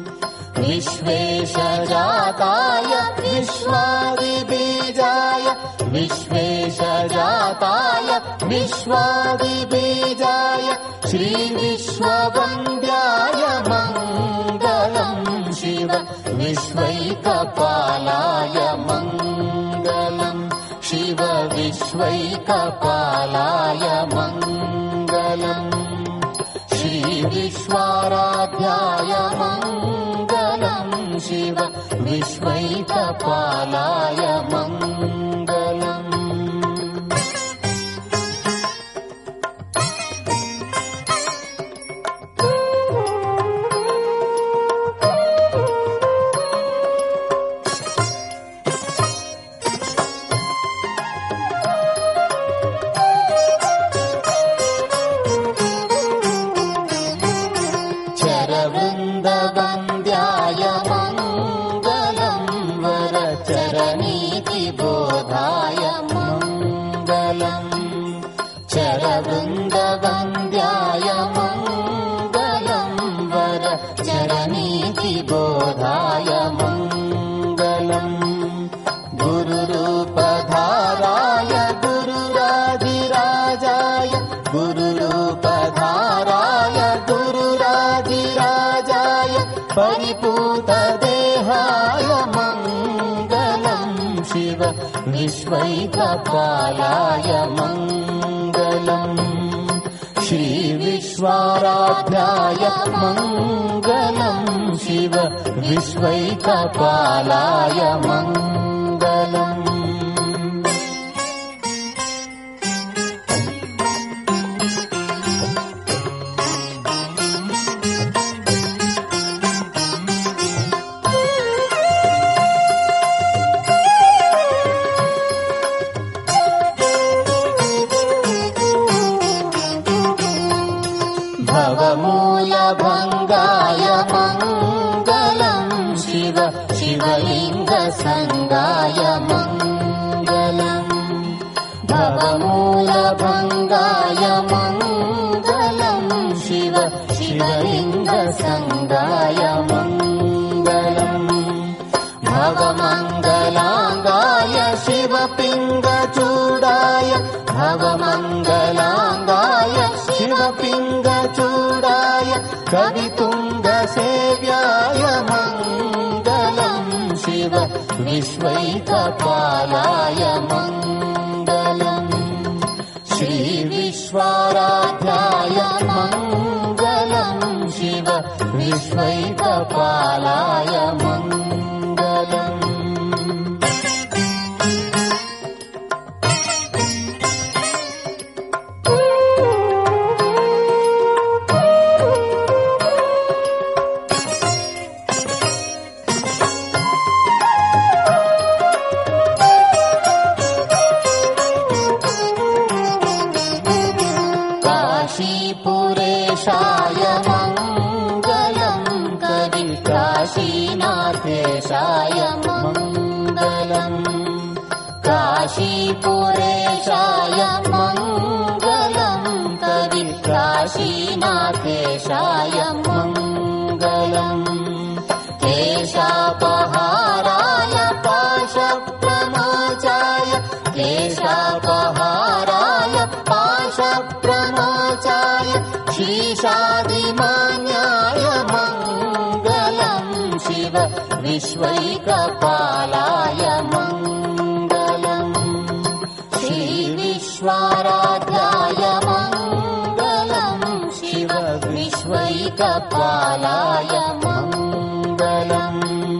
विश्वेशजाताय विश्वादिबीजाय विश्वेशजाताय विश्वादिबीजाय श्रीविश्ववन्द्याय मङ्गलम् शिव विश्वैकपालाय मङ्गलम् शिव विश्वैकपालाय मङ्गलम् श्रीविश्वाराध्याय मङ्गलम् शिव विश्वैकपालाय मङ्गलम् चरवृन्दवन्द्याय मङ्गलम् वरचरनीतिबोधाय मङ्गलम् चरवृन्दवन्द्याय मङ्गलम् वरचरनीतिबोधाय मङ्गलम् गुरुरूपधाराय गुरुराजिराजाय गुरुरूपधाराय गुरुराजिराजाय परिपूतदेहाय मङ्गलम् शिव विश्वैकपालाय मङ्गलम् श्रीविश्वाराध्याय मङ्गलम् शिव विश्वैकपालाय मङ्गलम् भवमूलभङ्गाय मङ्गलम् शिव शिवलिङ्गसङ्गाय मङ्गलम् भवमूलभङ्गाय मङ्गलम् शिव शिवलिङ्गसङ्गाय मङ्गलम् भवमङ्गलाङ्गाय शिवपिङ्गचूडाय भवमङ्गलाङ्गाय शिवपिङ्गचूडाय कवितुङ्गसेव्याय मङ्गलम् शिव विश्वैकपालाय मङ्गलम् श्रीविश्वाराध्याय मङ्गलम् शिव विश्वैकपालाय मङ्गलम् काशीपुरेशाय मङ्गलम् कवि काशीनाथेशाय मङ्गलम् काशीपुरेशाय मङ्गलम् कवि काशीनाथेशाय मङ्गलम् केशापहाराय पाशप्रमोचाय केशापहाराय पाशप्रमोचाय शीशादिमान्याय मङ्गलम् शिव विश्वैकपालाय मङ्गलम् श्रीविश्वाराध्याय मङ्गलम् शिव विश्वैकपालाय मङ्गलम्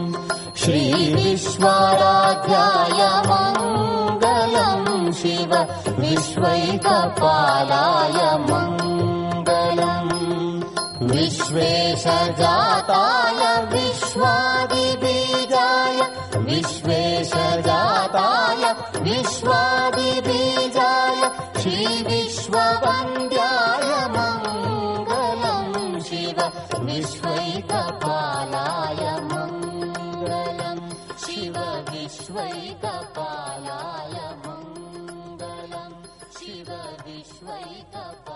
श्रीविश्वाराध्याय मङ्गलम् शिव विश्वैकपालाय मङ्गलम् विश्वेशजाताय विश्वादिबीजाय विश्वेशजाताय विश्वादिबीजाय श्रीविश्ववन्द्याय मङ्गलम् शिव विश्वैकपालाय मङ्गलम् शिव विश्वैकपालाय मङ्गलम् शिव विश्वैकपालाय